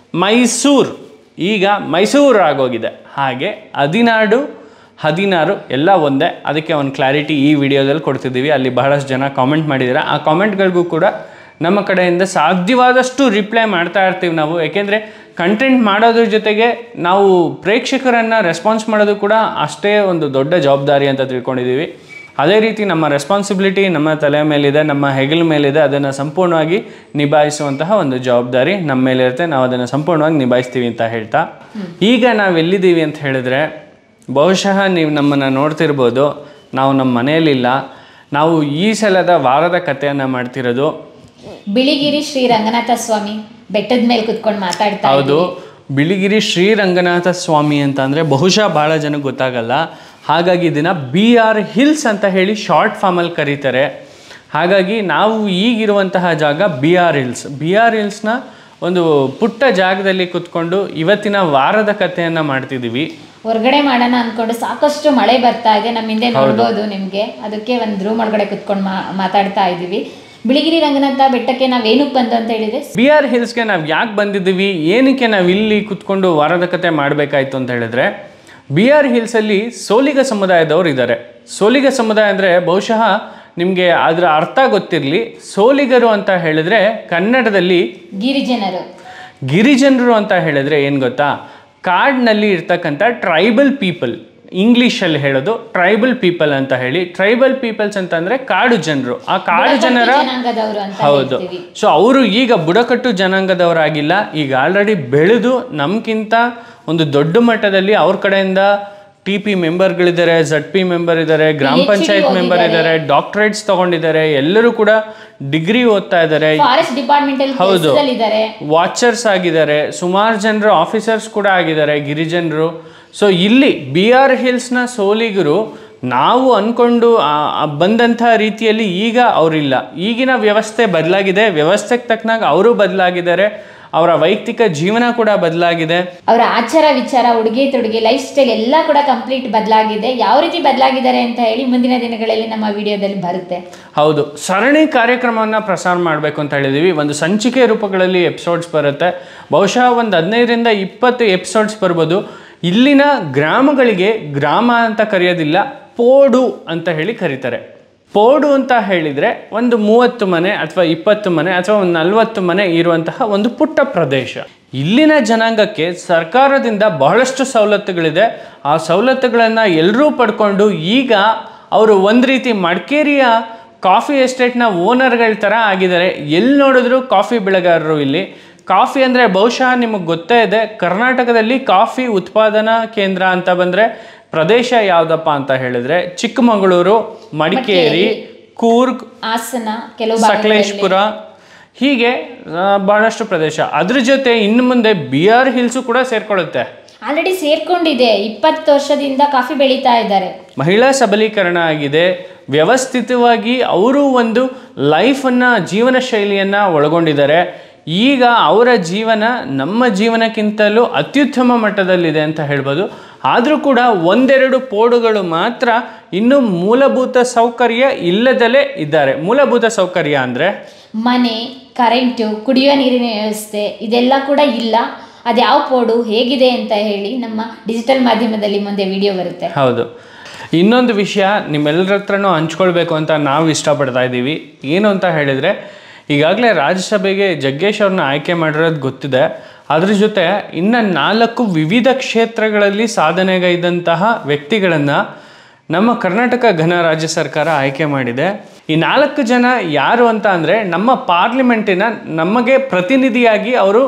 ಮೈಸೂರು ಈಗ ಮೈಸೂರು ಆಗೋಗಿದೆ ಹಾಗೆ ಹದಿನಾಡು ಹದಿನಾರು ಎಲ್ಲ ಒಂದೇ ಅದಕ್ಕೆ ಒಂದು ಕ್ಲಾರಿಟಿ ಈ ವಿಡಿಯೋದಲ್ಲಿ ಕೊಡ್ತಿದ್ದೀವಿ ಅಲ್ಲಿ ಬಹಳಷ್ಟು ಜನ ಕಾಮೆಂಟ್ ಮಾಡಿದ್ದೀರಾ ಆ ಕಾಮೆಂಟ್ಗಳಿಗೂ ಕೂಡ ನಮ್ಮ ಕಡೆಯಿಂದ ಸಾಧ್ಯವಾದಷ್ಟು ರಿಪ್ಲೈ ಮಾಡ್ತಾ ಇರ್ತೀವಿ ನಾವು ಯಾಕೆಂದರೆ ಕಂಟೆಂಟ್ ಮಾಡೋದ್ರ ಜೊತೆಗೆ ನಾವು ಪ್ರೇಕ್ಷಕರನ್ನು ರೆಸ್ಪಾನ್ಸ್ ಮಾಡೋದು ಕೂಡ ಅಷ್ಟೇ ಒಂದು ದೊಡ್ಡ ಜವಾಬ್ದಾರಿ ಅಂತ ತಿಳ್ಕೊಂಡಿದ್ದೀವಿ ಅದೇ ರೀತಿ ನಮ್ಮ ರೆಸ್ಪಾನ್ಸಿಬಿಲಿಟಿ ನಮ್ಮ ತಲೆ ಮೇಲಿದೆ ನಮ್ಮ ಹೆಗಲ ಮೇಲಿದೆ ಅದನ್ನು ಸಂಪೂರ್ಣವಾಗಿ ನಿಭಾಯಿಸುವಂತಹ ಒಂದು ಜವಾಬ್ದಾರಿ ನಮ್ಮ ಮೇಲಿರುತ್ತೆ ನಾವು ಅದನ್ನು ಸಂಪೂರ್ಣವಾಗಿ ನಿಭಾಯಿಸ್ತೀವಿ ಅಂತ ಹೇಳ್ತಾ ಈಗ ನಾವು ಎಲ್ಲಿದ್ದೀವಿ ಅಂತ ಹೇಳಿದ್ರೆ ಬಹುಶಃ ನೀವು ನಮ್ಮನ್ನು ನೋಡ್ತಿರ್ಬೋದು ನಾವು ನಮ್ಮ ಮನೆಯಲ್ಲಿಲ್ಲ ನಾವು ಈ ಸಲದ ವಾರದ ಕಥೆಯನ್ನು ಮಾಡ್ತಿರೋದು ಬಿಳಿಗಿರಿ ಶ್ರೀ ರಂಗನಾಥ ಸ್ವಾಮಿ ಬೆಟ್ಟದ ಮೇಲೆ ಕುತ್ಕೊಂಡು ಮಾತಾಡ್ತಾ ಹೌದು ಬಿಳಿಗಿರಿ ಶ್ರೀರಂಗನಾಥ ಸ್ವಾಮಿ ಅಂತ ಅಂದರೆ ಬಹುಶಃ ಭಾಳ ಜನಕ್ಕೆ ಗೊತ್ತಾಗಲ್ಲ ಹಾಗಾಗಿ ಇದನ್ನು ಬಿ ಆರ್ ಹಿಲ್ಸ್ ಅಂತ ಹೇಳಿ ಶಾರ್ಟ್ ಫಾರ್ಮಲ್ಲಿ ಕರೀತಾರೆ ಹಾಗಾಗಿ ನಾವು ಈಗಿರುವಂತಹ ಜಾಗ B R hills B R ಹಿಲ್ಸ್ನ ಒಂದು ಪುಟ್ಟ ಜಾಗದಲ್ಲಿ ಕುತ್ಕೊಂಡು ಇವತ್ತಿನ ವಾರದ ಕಥೆಯನ್ನು ಮಾಡ್ತಿದ್ದೀವಿ ಹೊರಗಡೆ ಮಾಡೋಣ ಅನ್ಕೊಂಡು ಸಾಕಷ್ಟು ಮಳೆ ಬರ್ತಾ ಇದೆ ನಮ್ಮ ಹಿಂದೆ ನೋಡ್ಬೋದು ನಿಮ್ಗೆ ಅದಕ್ಕೆ ಒಂದು ರೂಮ್ ಒಳಗಡೆ ಕುತ್ಕೊಂಡು ಮಾ ಮಾತಾಡ್ತಾ ಇದ್ದೀವಿ ಬಿಳಿಗಿರಿ ರಂಗನಾಥ ಬೆಟ್ಟಕ್ಕೆ ನಾವೇನಕ್ಕೆ ಬಂದು ಅಂತ ಹೇಳಿದ್ರೆ ಬಿ ಆರ್ ಹಿಲ್ಸ್ಗೆ ನಾವು ಯಾಕೆ ಬಂದಿದ್ದೀವಿ ಏನಕ್ಕೆ ನಾವು ಇಲ್ಲಿ ಕುತ್ಕೊಂಡು ವಾರದ ಕತೆ ಮಾಡಬೇಕಾಯ್ತು ಅಂತ ಹೇಳಿದ್ರೆ ಬಿ ಆರ್ ಹಿಲ್ಸಲ್ಲಿ ಸೋಲಿಗ ಸಮುದಾಯದವ್ರು ಇದ್ದಾರೆ ಸೋಲಿಗ ಸಮುದಾಯ ಅಂದರೆ ಬಹುಶಃ ನಿಮಗೆ ಅದರ ಅರ್ಥ ಗೊತ್ತಿರಲಿ ಸೋಲಿಗರು ಅಂತ ಹೇಳಿದ್ರೆ ಕನ್ನಡದಲ್ಲಿ ಗಿರಿಜನರು ಗಿರಿಜನರು ಅಂತ ಹೇಳಿದ್ರೆ ಏನು ಗೊತ್ತಾ ಕಾಡಿನಲ್ಲಿ ಇರ್ತಕ್ಕಂಥ ಟ್ರೈಬಲ್ ಪೀಪಲ್ ಇಂಗ್ಲೀಷಲ್ಲಿ ಹೇಳೋದು ಟ್ರೈಬಲ್ ಪೀಪಲ್ ಅಂತ ಹೇಳಿ ಟ್ರೈಬಲ್ ಪೀಪಲ್ಸ್ ಅಂತಂದ್ರೆ ಕಾಡು ಜನರು ಆ ಕಾಡು ಜನರ ಜನಾಂಗದವರು ಅಂತ ಹೌದು ಹೇಳ್ತೀವಿ ಸೊ ಅವರು ಈಗ ಬುಡಕಟ್ಟು ಜನಾಂಗದವರಾಗಿಲ್ಲ ಈಗ ಆಲ್ರೆಡಿ ಬೆಳೆದು ನಮ್ಗಿಂತ ಒಂದು ದೊಡ್ಡ ಮಟ್ಟದಲ್ಲಿ ಅವ್ರ ಕಡೆಯಿಂದ ಟಿ ಪಿ ಮೆಂಬರ್ಗಳಿದ್ದಾರೆ ಝಡ್ ಪಿ ಮೆಂಬರ್ ಇದ್ದಾರೆ ಗ್ರಾಮ PhD ಪಂಚಾಯತ್ ಮೆಂಬರ್ ಇದ್ದಾರೆ ಡಾಕ್ಟರೇಟ್ಸ್ ತಗೊಂಡಿದ್ದಾರೆ ಎಲ್ಲರೂ ಕೂಡ ಡಿಗ್ರಿ ಓದ್ತಾ ಇದ್ದಾರೆ ಫಾರೆಸ್ಟ್ ಡಿಪಾರ್ಟ್ಮೆಂಟ್ ಅಲ್ಲಿ ಹೌದು. ಕೆಲಸದಲ್ಲಿದ್ದಾರೆ ವಾಚರ್ಸ್ ಆಗಿದ್ದಾರೆ ಸುಮಾರು ಜನರು ಆಫೀಸರ್ಸ್ ಕೂಡ ಆಗಿದ್ದಾರೆ ಗಿರಿಜನರು ಸೊ ಇಲ್ಲಿ ಬಿ ಆರ್ ಹಿಲ್ಸ್ನ ಸೋಲಿಗರು ನಾವು ಅಂದ್ಕೊಂಡು ಆ- ಆ ಬಂದಂಥ ರೀತಿಯಲ್ಲಿ ಈಗ ಅವರಿಲ್ಲ ಈಗಿನ ವ್ಯವಸ್ಥೆ ಬದಲಾಗಿದೆ ವ್ಯವಸ್ಥೆಗೆ ತಕ್ಕನಾಗ ಅವರು ಬದಲಾಗಿದ್ದಾರೆ ಅವರ ವೈಯಕ್ತಿಕ ಜೀವನ ಕೂಡ ಬದಲಾಗಿದೆ ಅವರ ಆಚಾರ ವಿಚಾರ ಉಡುಗೆ ತೊಡುಗೆ ಲೈಫ್ ಸ್ಟೈಲ್ ಎಲ್ಲ ಕೂಡ ಕಂಪ್ಲೀಟ್ ಬದಲಾಗಿದೆ ಯಾವ ರೀತಿ ಬದಲಾಗಿದ್ದಾರೆ ಅಂತ ಹೇಳಿ ಮುಂದಿನ ದಿನಗಳಲ್ಲಿ ನಮ್ಮ ವಿಡಿಯೋದಲ್ಲಿ ಬರುತ್ತೆ ಹೌದು ಸರಣಿ ಕಾರ್ಯಕ್ರಮವನ್ನು ಪ್ರಸಾರ ಮಾಡಬೇಕು ಅಂತ ಹೇಳಿದ್ದೀವಿ ಒಂದು ಸಂಚಿಕೆ ರೂಪಗಳಲ್ಲಿ ಎಪಿಸೋಡ್ಸ್ ಬರುತ್ತೆ ಬಹುಶಃ ಒಂದು ಹದಿನೈದರಿಂದ ಇಪ್ಪತ್ತು ಎಪಿಸೋಡ್ಸ್ ಬರ್ಬೋದು ಇಲ್ಲಿನ ಗ್ರಾಮಗಳಿಗೆ ಗ್ರಾಮ ಅಂತ ಕರೆಯೋದಿಲ್ಲ ಪೋಡು ಅಂತ ಹೇಳಿ ಕರೀತಾರೆ ಪೋಡು ಅಂತ ಹೇಳಿದರೆ ಒಂದು ಮೂವತ್ತು ಮನೆ ಅಥವಾ ಇಪ್ಪತ್ತು ಮನೆ ಅಥವಾ ಒಂದು ನಲವತ್ತು ಮನೆ ಇರುವಂತಹ ಒಂದು ಪುಟ್ಟ ಪ್ರದೇಶ ಇಲ್ಲಿನ ಜನಾಂಗಕ್ಕೆ ಸರ್ಕಾರದಿಂದ ಬಹಳಷ್ಟು ಸವಲತ್ತುಗಳಿದೆ ಆ ಸವಲತ್ತುಗಳನ್ನು ಎಲ್ಲರೂ ಪಡ್ಕೊಂಡು ಈಗ ಅವರು ಒಂದು ರೀತಿ ಮಡಿಕೇರಿಯ ಕಾಫಿ ಎಸ್ಟೇಟ್ನ ಓನರ್ಗಳ ಥರ ಆಗಿದ್ದಾರೆ ಎಲ್ಲಿ ನೋಡಿದ್ರು ಕಾಫಿ ಬೆಳೆಗಾರರು ಇಲ್ಲಿ ಕಾಫಿ ಅಂದರೆ ಬಹುಶಃ ನಿಮಗೆ ಗೊತ್ತೇ ಇದೆ ಕರ್ನಾಟಕದಲ್ಲಿ ಕಾಫಿ ಉತ್ಪಾದನಾ ಕೇಂದ್ರ ಅಂತ ಬಂದರೆ ಪ್ರದೇಶ ಯಾವುದಪ್ಪ ಅಂತ ಹೇಳಿದ್ರೆ ಚಿಕ್ಕಮಗಳೂರು ಮಡಿಕೇರಿ ಕೂರ್ಗ್ ಹಾಸನ ಕೆಲವು ಭಾಗಗಳಲ್ಲಿ ಸಕಲೇಶ್ಪುರ ಹೀಗೆ ಆ, ಬಹಳಷ್ಟು ಪ್ರದೇಶ ಅದ್ರ ಜೊತೆ ಇನ್ನು ಮುಂದೆ ಬಿ ಆರ್ ಹಿಲ್ಸು ಕೂಡ ಸೇರ್ಕೊಳ್ಳುತ್ತೆ ಆಲ್ರೆಡಿ ಸೇರ್ಕೊಂಡಿದೆ ಇಪ್ಪತ್ತು ವರ್ಷದಿಂದ ಕಾಫಿ ಬೆಳೀತಾ ಇದ್ದಾರೆ ಮಹಿಳಾ ಸಬಲೀಕರಣ ಆಗಿದೆ ವ್ಯವಸ್ಥಿತವಾಗಿ ಅವರು ಒಂದು ಲೈಫನ್ನು ಜೀವನ ಶೈಲಿಯನ್ನು ಒಳಗೊಂಡಿದ್ದಾರೆ ಈಗ ಅವರ ಜೀವನ ನಮ್ಮ ಜೀವನಕ್ಕಿಂತಲೂ ಅತ್ಯುತ್ತಮ ಮಟ್ಟದಲ್ಲಿದೆ ಅಂತ ಹೇಳ್ಬೋದು ಆದರೂ ಕೂಡ ಒಂದೆರಡು ಪೋಡುಗಳು ಮಾತ್ರ ಇನ್ನೂ ಮೂಲಭೂತ ಸೌಕರ್ಯ ಇಲ್ಲದಲೇ ಇದ್ದಾರೆ ಮೂಲಭೂತ ಸೌಕರ್ಯ ಅಂದರೆ ಮನೆ ಕರೆಂಟು ಕುಡಿಯುವ ನೀರಿನ ವ್ಯವಸ್ಥೆ ಇದೆಲ್ಲ ಕೂಡ ಇಲ್ಲ ಅದ್ಯಾವ ಪೋಡು ಹೇಗಿದೆ ಅಂತ ಹೇಳಿ ನಮ್ಮ ಡಿಜಿಟಲ್ ಮಾಧ್ಯಮದಲ್ಲಿ ಮುಂದೆ ವಿಡಿಯೋ ಬರುತ್ತೆ ಹೌದು ಇನ್ನೊಂದು ವಿಷಯ ನಿಮ್ಮೆಲ್ಲರ ಹತ್ರನೂ ಹಂಚ್ಕೊಳ್ಬೇಕು ಅಂತ ನಾವು ಇಷ್ಟಪಡ್ತಾ ಇದ್ದೀವಿ ಏನು ಅಂತ ಹೇಳಿದರೆ ಈಗಾಗಲೇ ರಾಜ್ಯಸಭೆಗೆ ಜಗ್ಗೇಶ್ ಅವ್ರನ್ನ ಆಯ್ಕೆ ಮಾಡಿರೋದು ಗೊತ್ತಿದೆ ಅದ್ರ ಜೊತೆ ಇನ್ನು ನಾಲ್ಕು ವಿವಿಧ ಕ್ಷೇತ್ರಗಳಲ್ಲಿ ಸಾಧನೆಗೈದಂತಹ ವ್ಯಕ್ತಿಗಳನ್ನು ನಮ್ಮ ಕರ್ನಾಟಕ ಘನ ರಾಜ್ಯ ಸರ್ಕಾರ ಆಯ್ಕೆ ಮಾಡಿದೆ ಈ ನಾಲ್ಕು ಜನ ಯಾರು ಅಂತ ಅಂದರೆ ನಮ್ಮ ಪಾರ್ಲಿಮೆಂಟಿನ ನಮಗೆ ಪ್ರತಿನಿಧಿಯಾಗಿ ಅವರು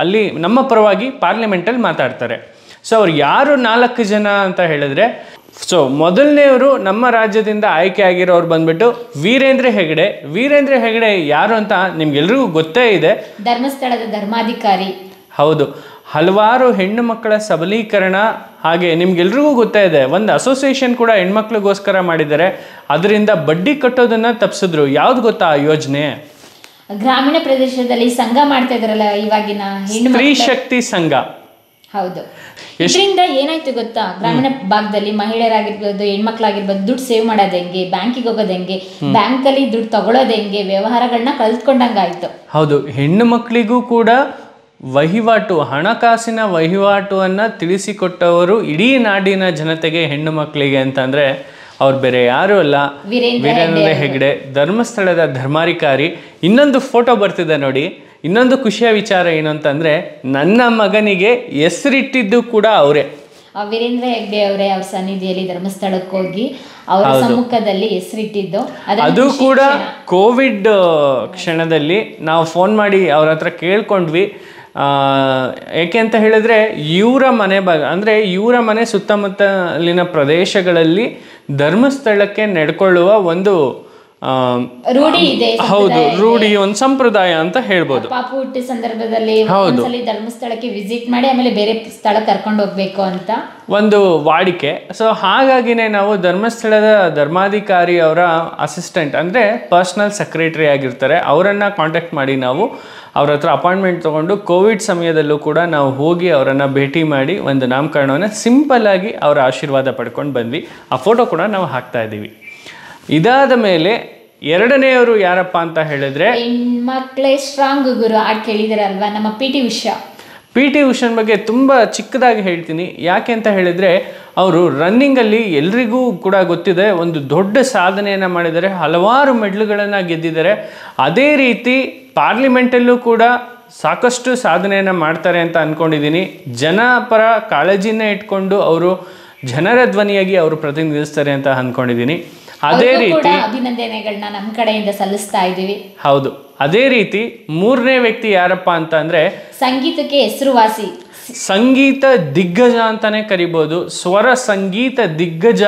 ಅಲ್ಲಿ ನಮ್ಮ ಪರವಾಗಿ ಪಾರ್ಲಿಮೆಂಟಲ್ಲಿ ಮಾತಾಡ್ತಾರೆ ಸೊ ಅವ್ರು ಯಾರು ನಾಲ್ಕು ಜನ ಅಂತ ಹೇಳಿದ್ರೆ ಸೊ ಮೊದಲನೆಯವರು ನಮ್ಮ ರಾಜ್ಯದಿಂದ ಆಯ್ಕೆ ಆಗಿರೋರು ಬಂದ್ಬಿಟ್ಟು ವೀರೇಂದ್ರ ಹೆಗಡೆ ವೀರೇಂದ್ರ ಹೆಗಡೆ ಯಾರು ಅಂತ ನಿಮ್ಗೆಲ್ರಿಗೂ ಗೊತ್ತೇ ಇದೆ ಧರ್ಮಸ್ಥಳದ ಧರ್ಮಾಧಿಕಾರಿ ಹೌದು ಹಲವಾರು ಹೆಣ್ಣು ಮಕ್ಕಳ ಸಬಲೀಕರಣ ಹಾಗೆ ನಿಮ್ಗೆಲ್ರಿಗೂ ಗೊತ್ತೇ ಇದೆ ಒಂದು ಅಸೋಸಿಯೇಷನ್ ಕೂಡ ಹೆಣ್ಮಕ್ಳಿಗೋಸ್ಕರ ಮಾಡಿದ್ದಾರೆ ಅದರಿಂದ ಬಡ್ಡಿ ಕಟ್ಟೋದನ್ನ ತಪ್ಪಿಸಿದ್ರು ಯಾವ್ದು ಗೊತ್ತಾ ಆ ಯೋಜನೆ ಗ್ರಾಮೀಣ ಪ್ರದೇಶದಲ್ಲಿ ಸಂಘ ಮಾಡ್ತಾ ಇದ್ರಲ್ಲ ಇವಾಗಿನ ಹೆಣ್ಣು ಸ್ತ್ರೀ ಮಕ್ಕಳ- ಶಕ್ತಿ ಸಂಘ ಹೌದು ಇದರಿಂದ ಏನಾಯ್ತು ಗೊತ್ತಾ ಗ್ರಾಮೀಣ ಭಾಗದಲ್ಲಿ ಮಹಿಳೆಯರಾಗಿರ್ಬೋದು ಹೆಣ್ಮಕ್ಳಾಗಿರ್ಬೋದು ದುಡ್ಡು ಸೇವ್ ಮಾಡೋದು ಹೆಂಗೆ ಬ್ಯಾಂಕಿಗೆ ಹೋಗೋದು ಹೆಂಗೆ ಬ್ಯಾಂಕಲ್ಲಿ ದುಡ್ಡು ತಗೊಳ್ಳೋದು ಹೆಂಗೆ ವ್ಯವಹಾರಗಳನ್ನ ಕಲ್ತ್ಕೊಂಡಂಗಾಯ್ತು ಹೌದು ಹೆಣ್ಣು ಮಕ್ಕಳಿಗೂ ಕೂಡ ವಹಿವಾಟು ಹಣಕಾಸಿನ ವಹಿವಾಟುವನ್ನು ತಿಳಿಸಿಕೊಟ್ಟವರು ಇಡೀ ನಾಡಿನ ಜನತೆಗೆ ಹೆಣ್ಣು ಮಕ್ಕಳಿಗೆ ಅಂತಂದರೆ ಅವ್ರು ಬೇರೆ ಯಾರೂ ಅಲ್ಲ ವೀರೇಂದ್ರ ವೀರೇಂದ್ರ ಹೆಗ್ಡೆ ಧರ್ಮಸ್ಥಳದ ಧರ್ಮಾಧಿಕಾರಿ ಇನ್ನೊಂದು ಫೋಟೋ ಬರ್ತಿದೆ ನೋಡಿ ಇನ್ನೊಂದು ಖುಷಿಯ ವಿಚಾರ ಏನು ಅಂತಂದರೆ ನನ್ನ ಮಗನಿಗೆ ಹೆಸರಿಟ್ಟಿದ್ದು ಕೂಡ ಅವರೇ ಆ ವೀರೇಂದ್ರ ಹೆಗ್ಡೆ ಅವರೇ ಅವ್ರ ಸನ್ನಿಧಿಯಲ್ಲಿ ಧರ್ಮಸ್ಥಳಕ್ಕೆ ಹೋಗಿ ಅವರ ಸಮ್ಮುಖದಲ್ಲಿ ಹೆಸರಿಟ್ಟಿದ್ದು ಅದನ್ನ ಅದು ಖುಷಿ ಕೂಡ ಕ್ಷಣ. ಕೋವಿಡ್ ಕ್ಷಣದಲ್ಲಿ ನಾವು ಫೋನ್ ಮಾಡಿ ಅವ್ರ ಹತ್ರ ಕೇಳ್ಕೊಂಡ್ವಿ ಆ, ಏಕೆ ಅಂತ ಹೇಳಿದ್ರೆ ಇವರ ಮನೆ ಭಾಗ ಅಂದರೆ ಇವರ ಮನೆ ಸುತ್ತಮುತ್ತಲಿನ ಪ್ರದೇಶಗಳಲ್ಲಿ ಧರ್ಮಸ್ಥಳಕ್ಕೆ ನಡ್ಕೊಳ್ಳುವ ಒಂದು ಆ, ರೂಢಿ ಇದೆ ಹೌದು ರೂಢಿ ಒಂದು ಸಂಪ್ರದಾಯ ಅಂತ ಹೇಳ್ಬೋದು ಪಾಪು ಹುಟ್ಟಿ ಸಂದರ್ಭದಲ್ಲಿ ಒಂದ್ಸಲಿ ಧರ್ಮಸ್ಥಳಕ್ಕೆ ವಿಸಿಟ್ ಮಾಡಿ ಆಮೇಲೆ ಬೇರೆ ಸ್ಥಳ ಕರ್ಕೊಂಡು ಹೋಗ್ಬೇಕು ಅಂತ ಒಂದು ವಾಡಿಕೆ ಸೊ ಹಾಗಾಗಿನೇ ನಾವು ಧರ್ಮಸ್ಥಳದ ಧರ್ಮಾಧಿಕಾರಿ ಅವರ ಅಸಿಸ್ಟೆಂಟ್ ಅಂದರೆ ಪರ್ಸ್ನಲ್ ಸೆಕ್ರೆಟರಿ ಆಗಿರ್ತಾರೆ ಅವರನ್ನು ಕಾಂಟ್ಯಾಕ್ಟ್ ಮಾಡಿ ನಾವು ಅವ್ರ ಹತ್ರ ಅಪಾಯಿಂಟ್ಮೆಂಟ್ ತೊಗೊಂಡು ಕೋವಿಡ್ ಸಮಯದಲ್ಲೂ ಕೂಡ ನಾವು ಹೋಗಿ ಅವರನ್ನು ಭೇಟಿ ಮಾಡಿ ಒಂದು ನಾಮಕರಣವನ್ನು ಸಿಂಪಲ್ ಆಗಿ ಅವರ ಆಶೀರ್ವಾದ ಪಡ್ಕೊಂಡು ಬಂದ್ವಿ ಆ ಫೋಟೋ ಕೂಡ ನಾವು ಹಾಕ್ತಾ ಇದ್ದೀವಿ ಇದಾದ ಮೇಲೆ ಎರಡನೆಯವರು ಯಾರಪ್ಪ ಅಂತ ಹೇಳಿದ್ರೆ ಹೆಣ್ಮಕ್ಳೇ ಸ್ಟ್ರಾಂಗ್ ಗುರು ಹಾಡ್ ಕೇಳಿದಿರಲ್ವಾ ನಮ್ಮ P T Usha P T ಉಷನ್ ಬಗ್ಗೆ ತುಂಬ ಚಿಕ್ಕದಾಗಿ ಹೇಳ್ತೀನಿ ಯಾಕೆ ಅಂತ ಹೇಳಿದರೆ ಅವರು ರನ್ನಿಂಗಲ್ಲಿ ಎಲ್ರಿಗೂ ಕೂಡ ಗೊತ್ತಿದೆ ಒಂದು ದೊಡ್ಡ ಸಾಧನೆಯನ್ನು ಮಾಡಿದ್ದಾರೆ ಹಲವಾರು ಮೆಡ್ಲುಗಳನ್ನು ಗೆದ್ದಿದ್ದಾರೆ ಅದೇ ರೀತಿ ಪಾರ್ಲಿಮೆಂಟಲ್ಲೂ ಕೂಡ ಸಾಕಷ್ಟು ಸಾಧನೆಯನ್ನು ಮಾಡ್ತಾರೆ ಅಂತ ಅಂದ್ಕೊಂಡಿದ್ದೀನಿ ಜನಪರ ಕಾಳಜಿನ ಇಟ್ಕೊಂಡು ಅವರು ಜನರ ಧ್ವನಿಯಾಗಿ ಅವರು ಪ್ರತಿನಿಧಿಸ್ತಾರೆ ಅಂತ ಅಂದ್ಕೊಂಡಿದ್ದೀನಿ ಅದೇ ಅವ್ರಿಗೂ ಕೂಡ ರೀತಿ ಅಭಿನಂದನೆಗಳನ್ನ ನಮ್ಮ ಕಡೆಯಿಂದ ಸಲ್ಲಿಸ್ತಾ ಇದ್ದೀವಿ ಹೌದು ಅದೇ ರೀತಿ ಮೂರನೇ ವ್ಯಕ್ತಿ ಯಾರಪ್ಪ ಅಂತ ಅಂದರೆ ಸಂಗೀತಕ್ಕೆ ಹೆಸರುವಾಸಿ ಸಂಗೀತ ದಿಗ್ಗಜ ಅಂತಾನೆ ಕರಿಬೋದು ಸ್ವರ ಸಂಗೀತ ದಿಗ್ಗಜ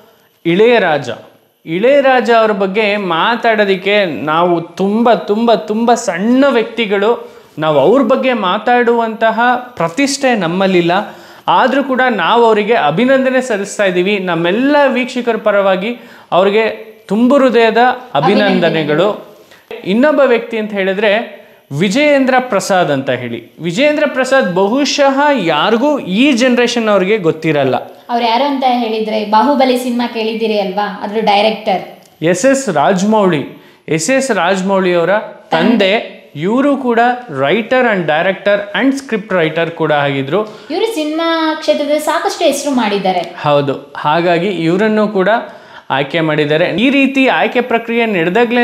ಇಳೆಯರಾಜ ಇಳೆಯರಾಜ ಅವ್ರ ಬಗ್ಗೆ ಮಾತಾಡೋದಕ್ಕೆ ನಾವು ತುಂಬ ತುಂಬ ತುಂಬ ಸಣ್ಣ ವ್ಯಕ್ತಿಗಳು ನಾವು ಅವ್ರ ಬಗ್ಗೆ ಮಾತಾಡುವಂತಹ ಪ್ರತಿಷ್ಠೆ ನಮ್ಮಲ್ಲಿಲ್ಲ ಆದರೂ ಕೂಡ ನಾವು ಅವರಿಗೆ ಅಭಿನಂದನೆ ಸಲ್ಲಿಸ್ತಾ ಇದ್ದೀವಿ ನಮ್ಮೆಲ್ಲ ವೀಕ್ಷಕರ ಪರವಾಗಿ ಅವರಿಗೆ ತುಂಬು ಹೃದಯದ ಅಭಿನಂದನೆಗಳು ಇನ್ನೊಬ್ಬ ವ್ಯಕ್ತಿ ಅಂತ ಹೇಳಿದ್ರೆ ವಿಜಯೇಂದ್ರ ಪ್ರಸಾದ್ ಅಂತ ಹೇಳಿ ವಿಜಯೇಂದ್ರ ಪ್ರಸಾದ್ ಬಹುಶಃ ಯಾರಿಗೂ ಈ ಜನ್ರೇಷನ್ ಅವ್ರಿಗೆ ಗೊತ್ತಿರಲ್ಲ ಅವ್ರು ಯಾರು ಅಂತ ಹೇಳಿದ್ರೆ ಬಾಹುಬಲಿ ಸಿನಿಮಾ ಕೇಳಿದ್ದೀರಿ ಅಲ್ವಾ ಅದ್ರ director S S Rajamouli S S Rajamouli ಅವರ ತಂದೆ ಇವರು ಕೂಡ writer and director and script writer ಕೂಡ ಆಗಿದ್ರು ಇವರು ಸಿನಿಮಾ ಕ್ಷೇತ್ರದಲ್ಲಿ ಸಾಕಷ್ಟು ಹೆಸರು ಮಾಡಿದ್ದಾರೆ ಹೌದು ಹಾಗಾಗಿ ಇವರನ್ನು ಕೂಡ ಆಯ್ಕೆ ಮಾಡಿದ್ದಾರೆ ಈ ರೀತಿ ಆಯ್ಕೆ ಪ್ರಕ್ರಿಯೆ ನಡೆದಾಗಲೇ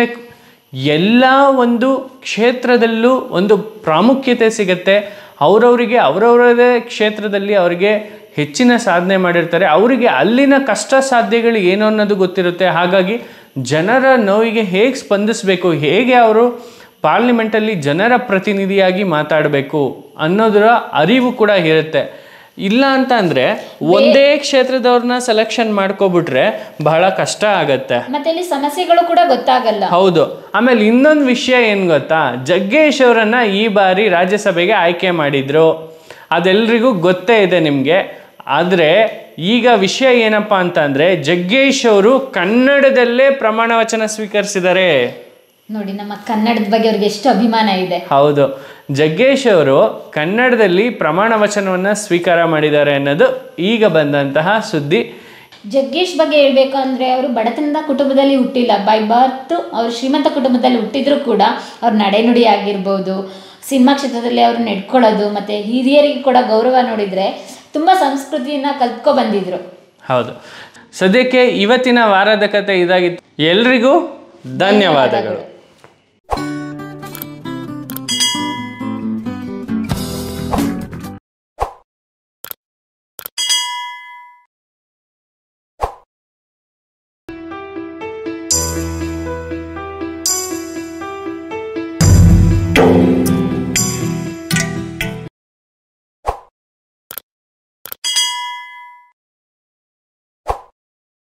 ಎಲ್ಲ ಒಂದು ಕ್ಷೇತ್ರದಲ್ಲೂ ಒಂದು ಪ್ರಾಮುಖ್ಯತೆ ಸಿಗುತ್ತೆ ಅವರವರಿಗೆ ಅವರವರದೇ ಕ್ಷೇತ್ರದಲ್ಲಿ ಅವರಿಗೆ ಹೆಚ್ಚಿನ ಸಾಧನೆ ಮಾಡಿರ್ತಾರೆ ಅವರಿಗೆ ಅಲ್ಲಿನ ಕಷ್ಟ ಸಾಧ್ಯಗಳು ಏನು ಅನ್ನೋದು ಗೊತ್ತಿರುತ್ತೆ ಹಾಗಾಗಿ ಜನರ ನೋವಿಗೆ ಹೇಗೆ ಸ್ಪಂದಿಸಬೇಕು ಹೇಗೆ ಅವರು ಪಾರ್ಲಿಮೆಂಟಲ್ಲಿ ಜನರ ಪ್ರತಿನಿಧಿಯಾಗಿ ಮಾತಾಡಬೇಕು ಅನ್ನೋದರ ಅರಿವು ಕೂಡ ಇರುತ್ತೆ ಇಲ್ಲ ಅಂತ ಅಂದ್ರೆ ಒಂದೇ ಕ್ಷೇತ್ರದವ್ರನ್ನ ಸೆಲೆಕ್ಷನ್ ಮಾಡ್ಕೊಬಿಟ್ರೆ ಬಹಳ ಕಷ್ಟ ಆಗತ್ತೆ ಮತ್ತೆ ಇಲ್ಲಿ ಸಮಸ್ಯೆಗಳು ಕೂಡ ಗೊತ್ತಾಗಲ್ಲ ಹೌದು ಆಮೇಲೆ ಇನ್ನೊಂದು ವಿಷಯ ಏನು ಗೊತ್ತಾ ಜಗ್ಗೇಶ್ ಅವರನ್ನ ಈ ಬಾರಿ ರಾಜ್ಯಸಭೆಗೆ ಆಯ್ಕೆ ಮಾಡಿದ್ರು ಅದೆಲ್ರಿಗೂ ಗೊತ್ತೇ ಇದೆ ನಿಮಗೆ ಆದರೆ ಈಗ ವಿಷಯ ಏನಪ್ಪಾ ಅಂತ ಅಂದ್ರೆ ಜಗ್ಗೇಶ್ ಅವರು ಕನ್ನಡದಲ್ಲೇ ಪ್ರಮಾಣ ವಚನ ಸ್ವೀಕರಿಸಿದ್ದಾರೆ ನೋಡಿ ನಮ್ಮ ಕನ್ನಡದ ಬಗ್ಗೆ ಅವ್ರಿಗೆ ಎಷ್ಟು ಅಭಿಮಾನ ಇದೆ ಹೌದು ಜಗ್ಗೇಶ್ ಅವರು ಕನ್ನಡದಲ್ಲಿ ಪ್ರಮಾಣ ವಚನವನ್ನು ಸ್ವೀಕಾರ ಮಾಡಿದ್ದಾರೆ ಅನ್ನೋದು ಈಗ ಬಂದಂತಹ ಸುದ್ದಿ ಜಗ್ಗೇಶ್ ಬಗ್ಗೆ ಹೇಳ್ಬೇಕು ಅಂದ್ರೆ ಅವರು ಬಡತನದ ಕುಟುಂಬದಲ್ಲಿ ಹುಟ್ಟಿಲ್ಲ ಬೈ ಬರ್ತ್ ಅವರು ಶ್ರೀಮಂತ ಕುಟುಂಬದಲ್ಲಿ ಹುಟ್ಟಿದ್ರು ಕೂಡ ಅವ್ರ ನಡೆನುಡಿ ಆಗಿರ್ಬೋದು ಸಿನಿಮಾ ಕ್ಷೇತ್ರದಲ್ಲಿ ಅವರು ನಡ್ಕೊಳ್ಳೋದು ಮತ್ತೆ ಹಿರಿಯರಿಗೆ ಕೂಡ ಗೌರವ ನೋಡಿದ್ರೆ ತುಂಬಾ ಸಂಸ್ಕೃತಿಯನ್ನ ಕಲ್ತ್ಕೊ ಬಂದಿದ್ರು ಹೌದು ಸದ್ಯಕ್ಕೆ ಇವತ್ತಿನ ವಾರದ ಕತೆ ಇದಾಗಿತ್ತು ಎಲ್ರಿಗೂ ಧನ್ಯವಾದಗಳು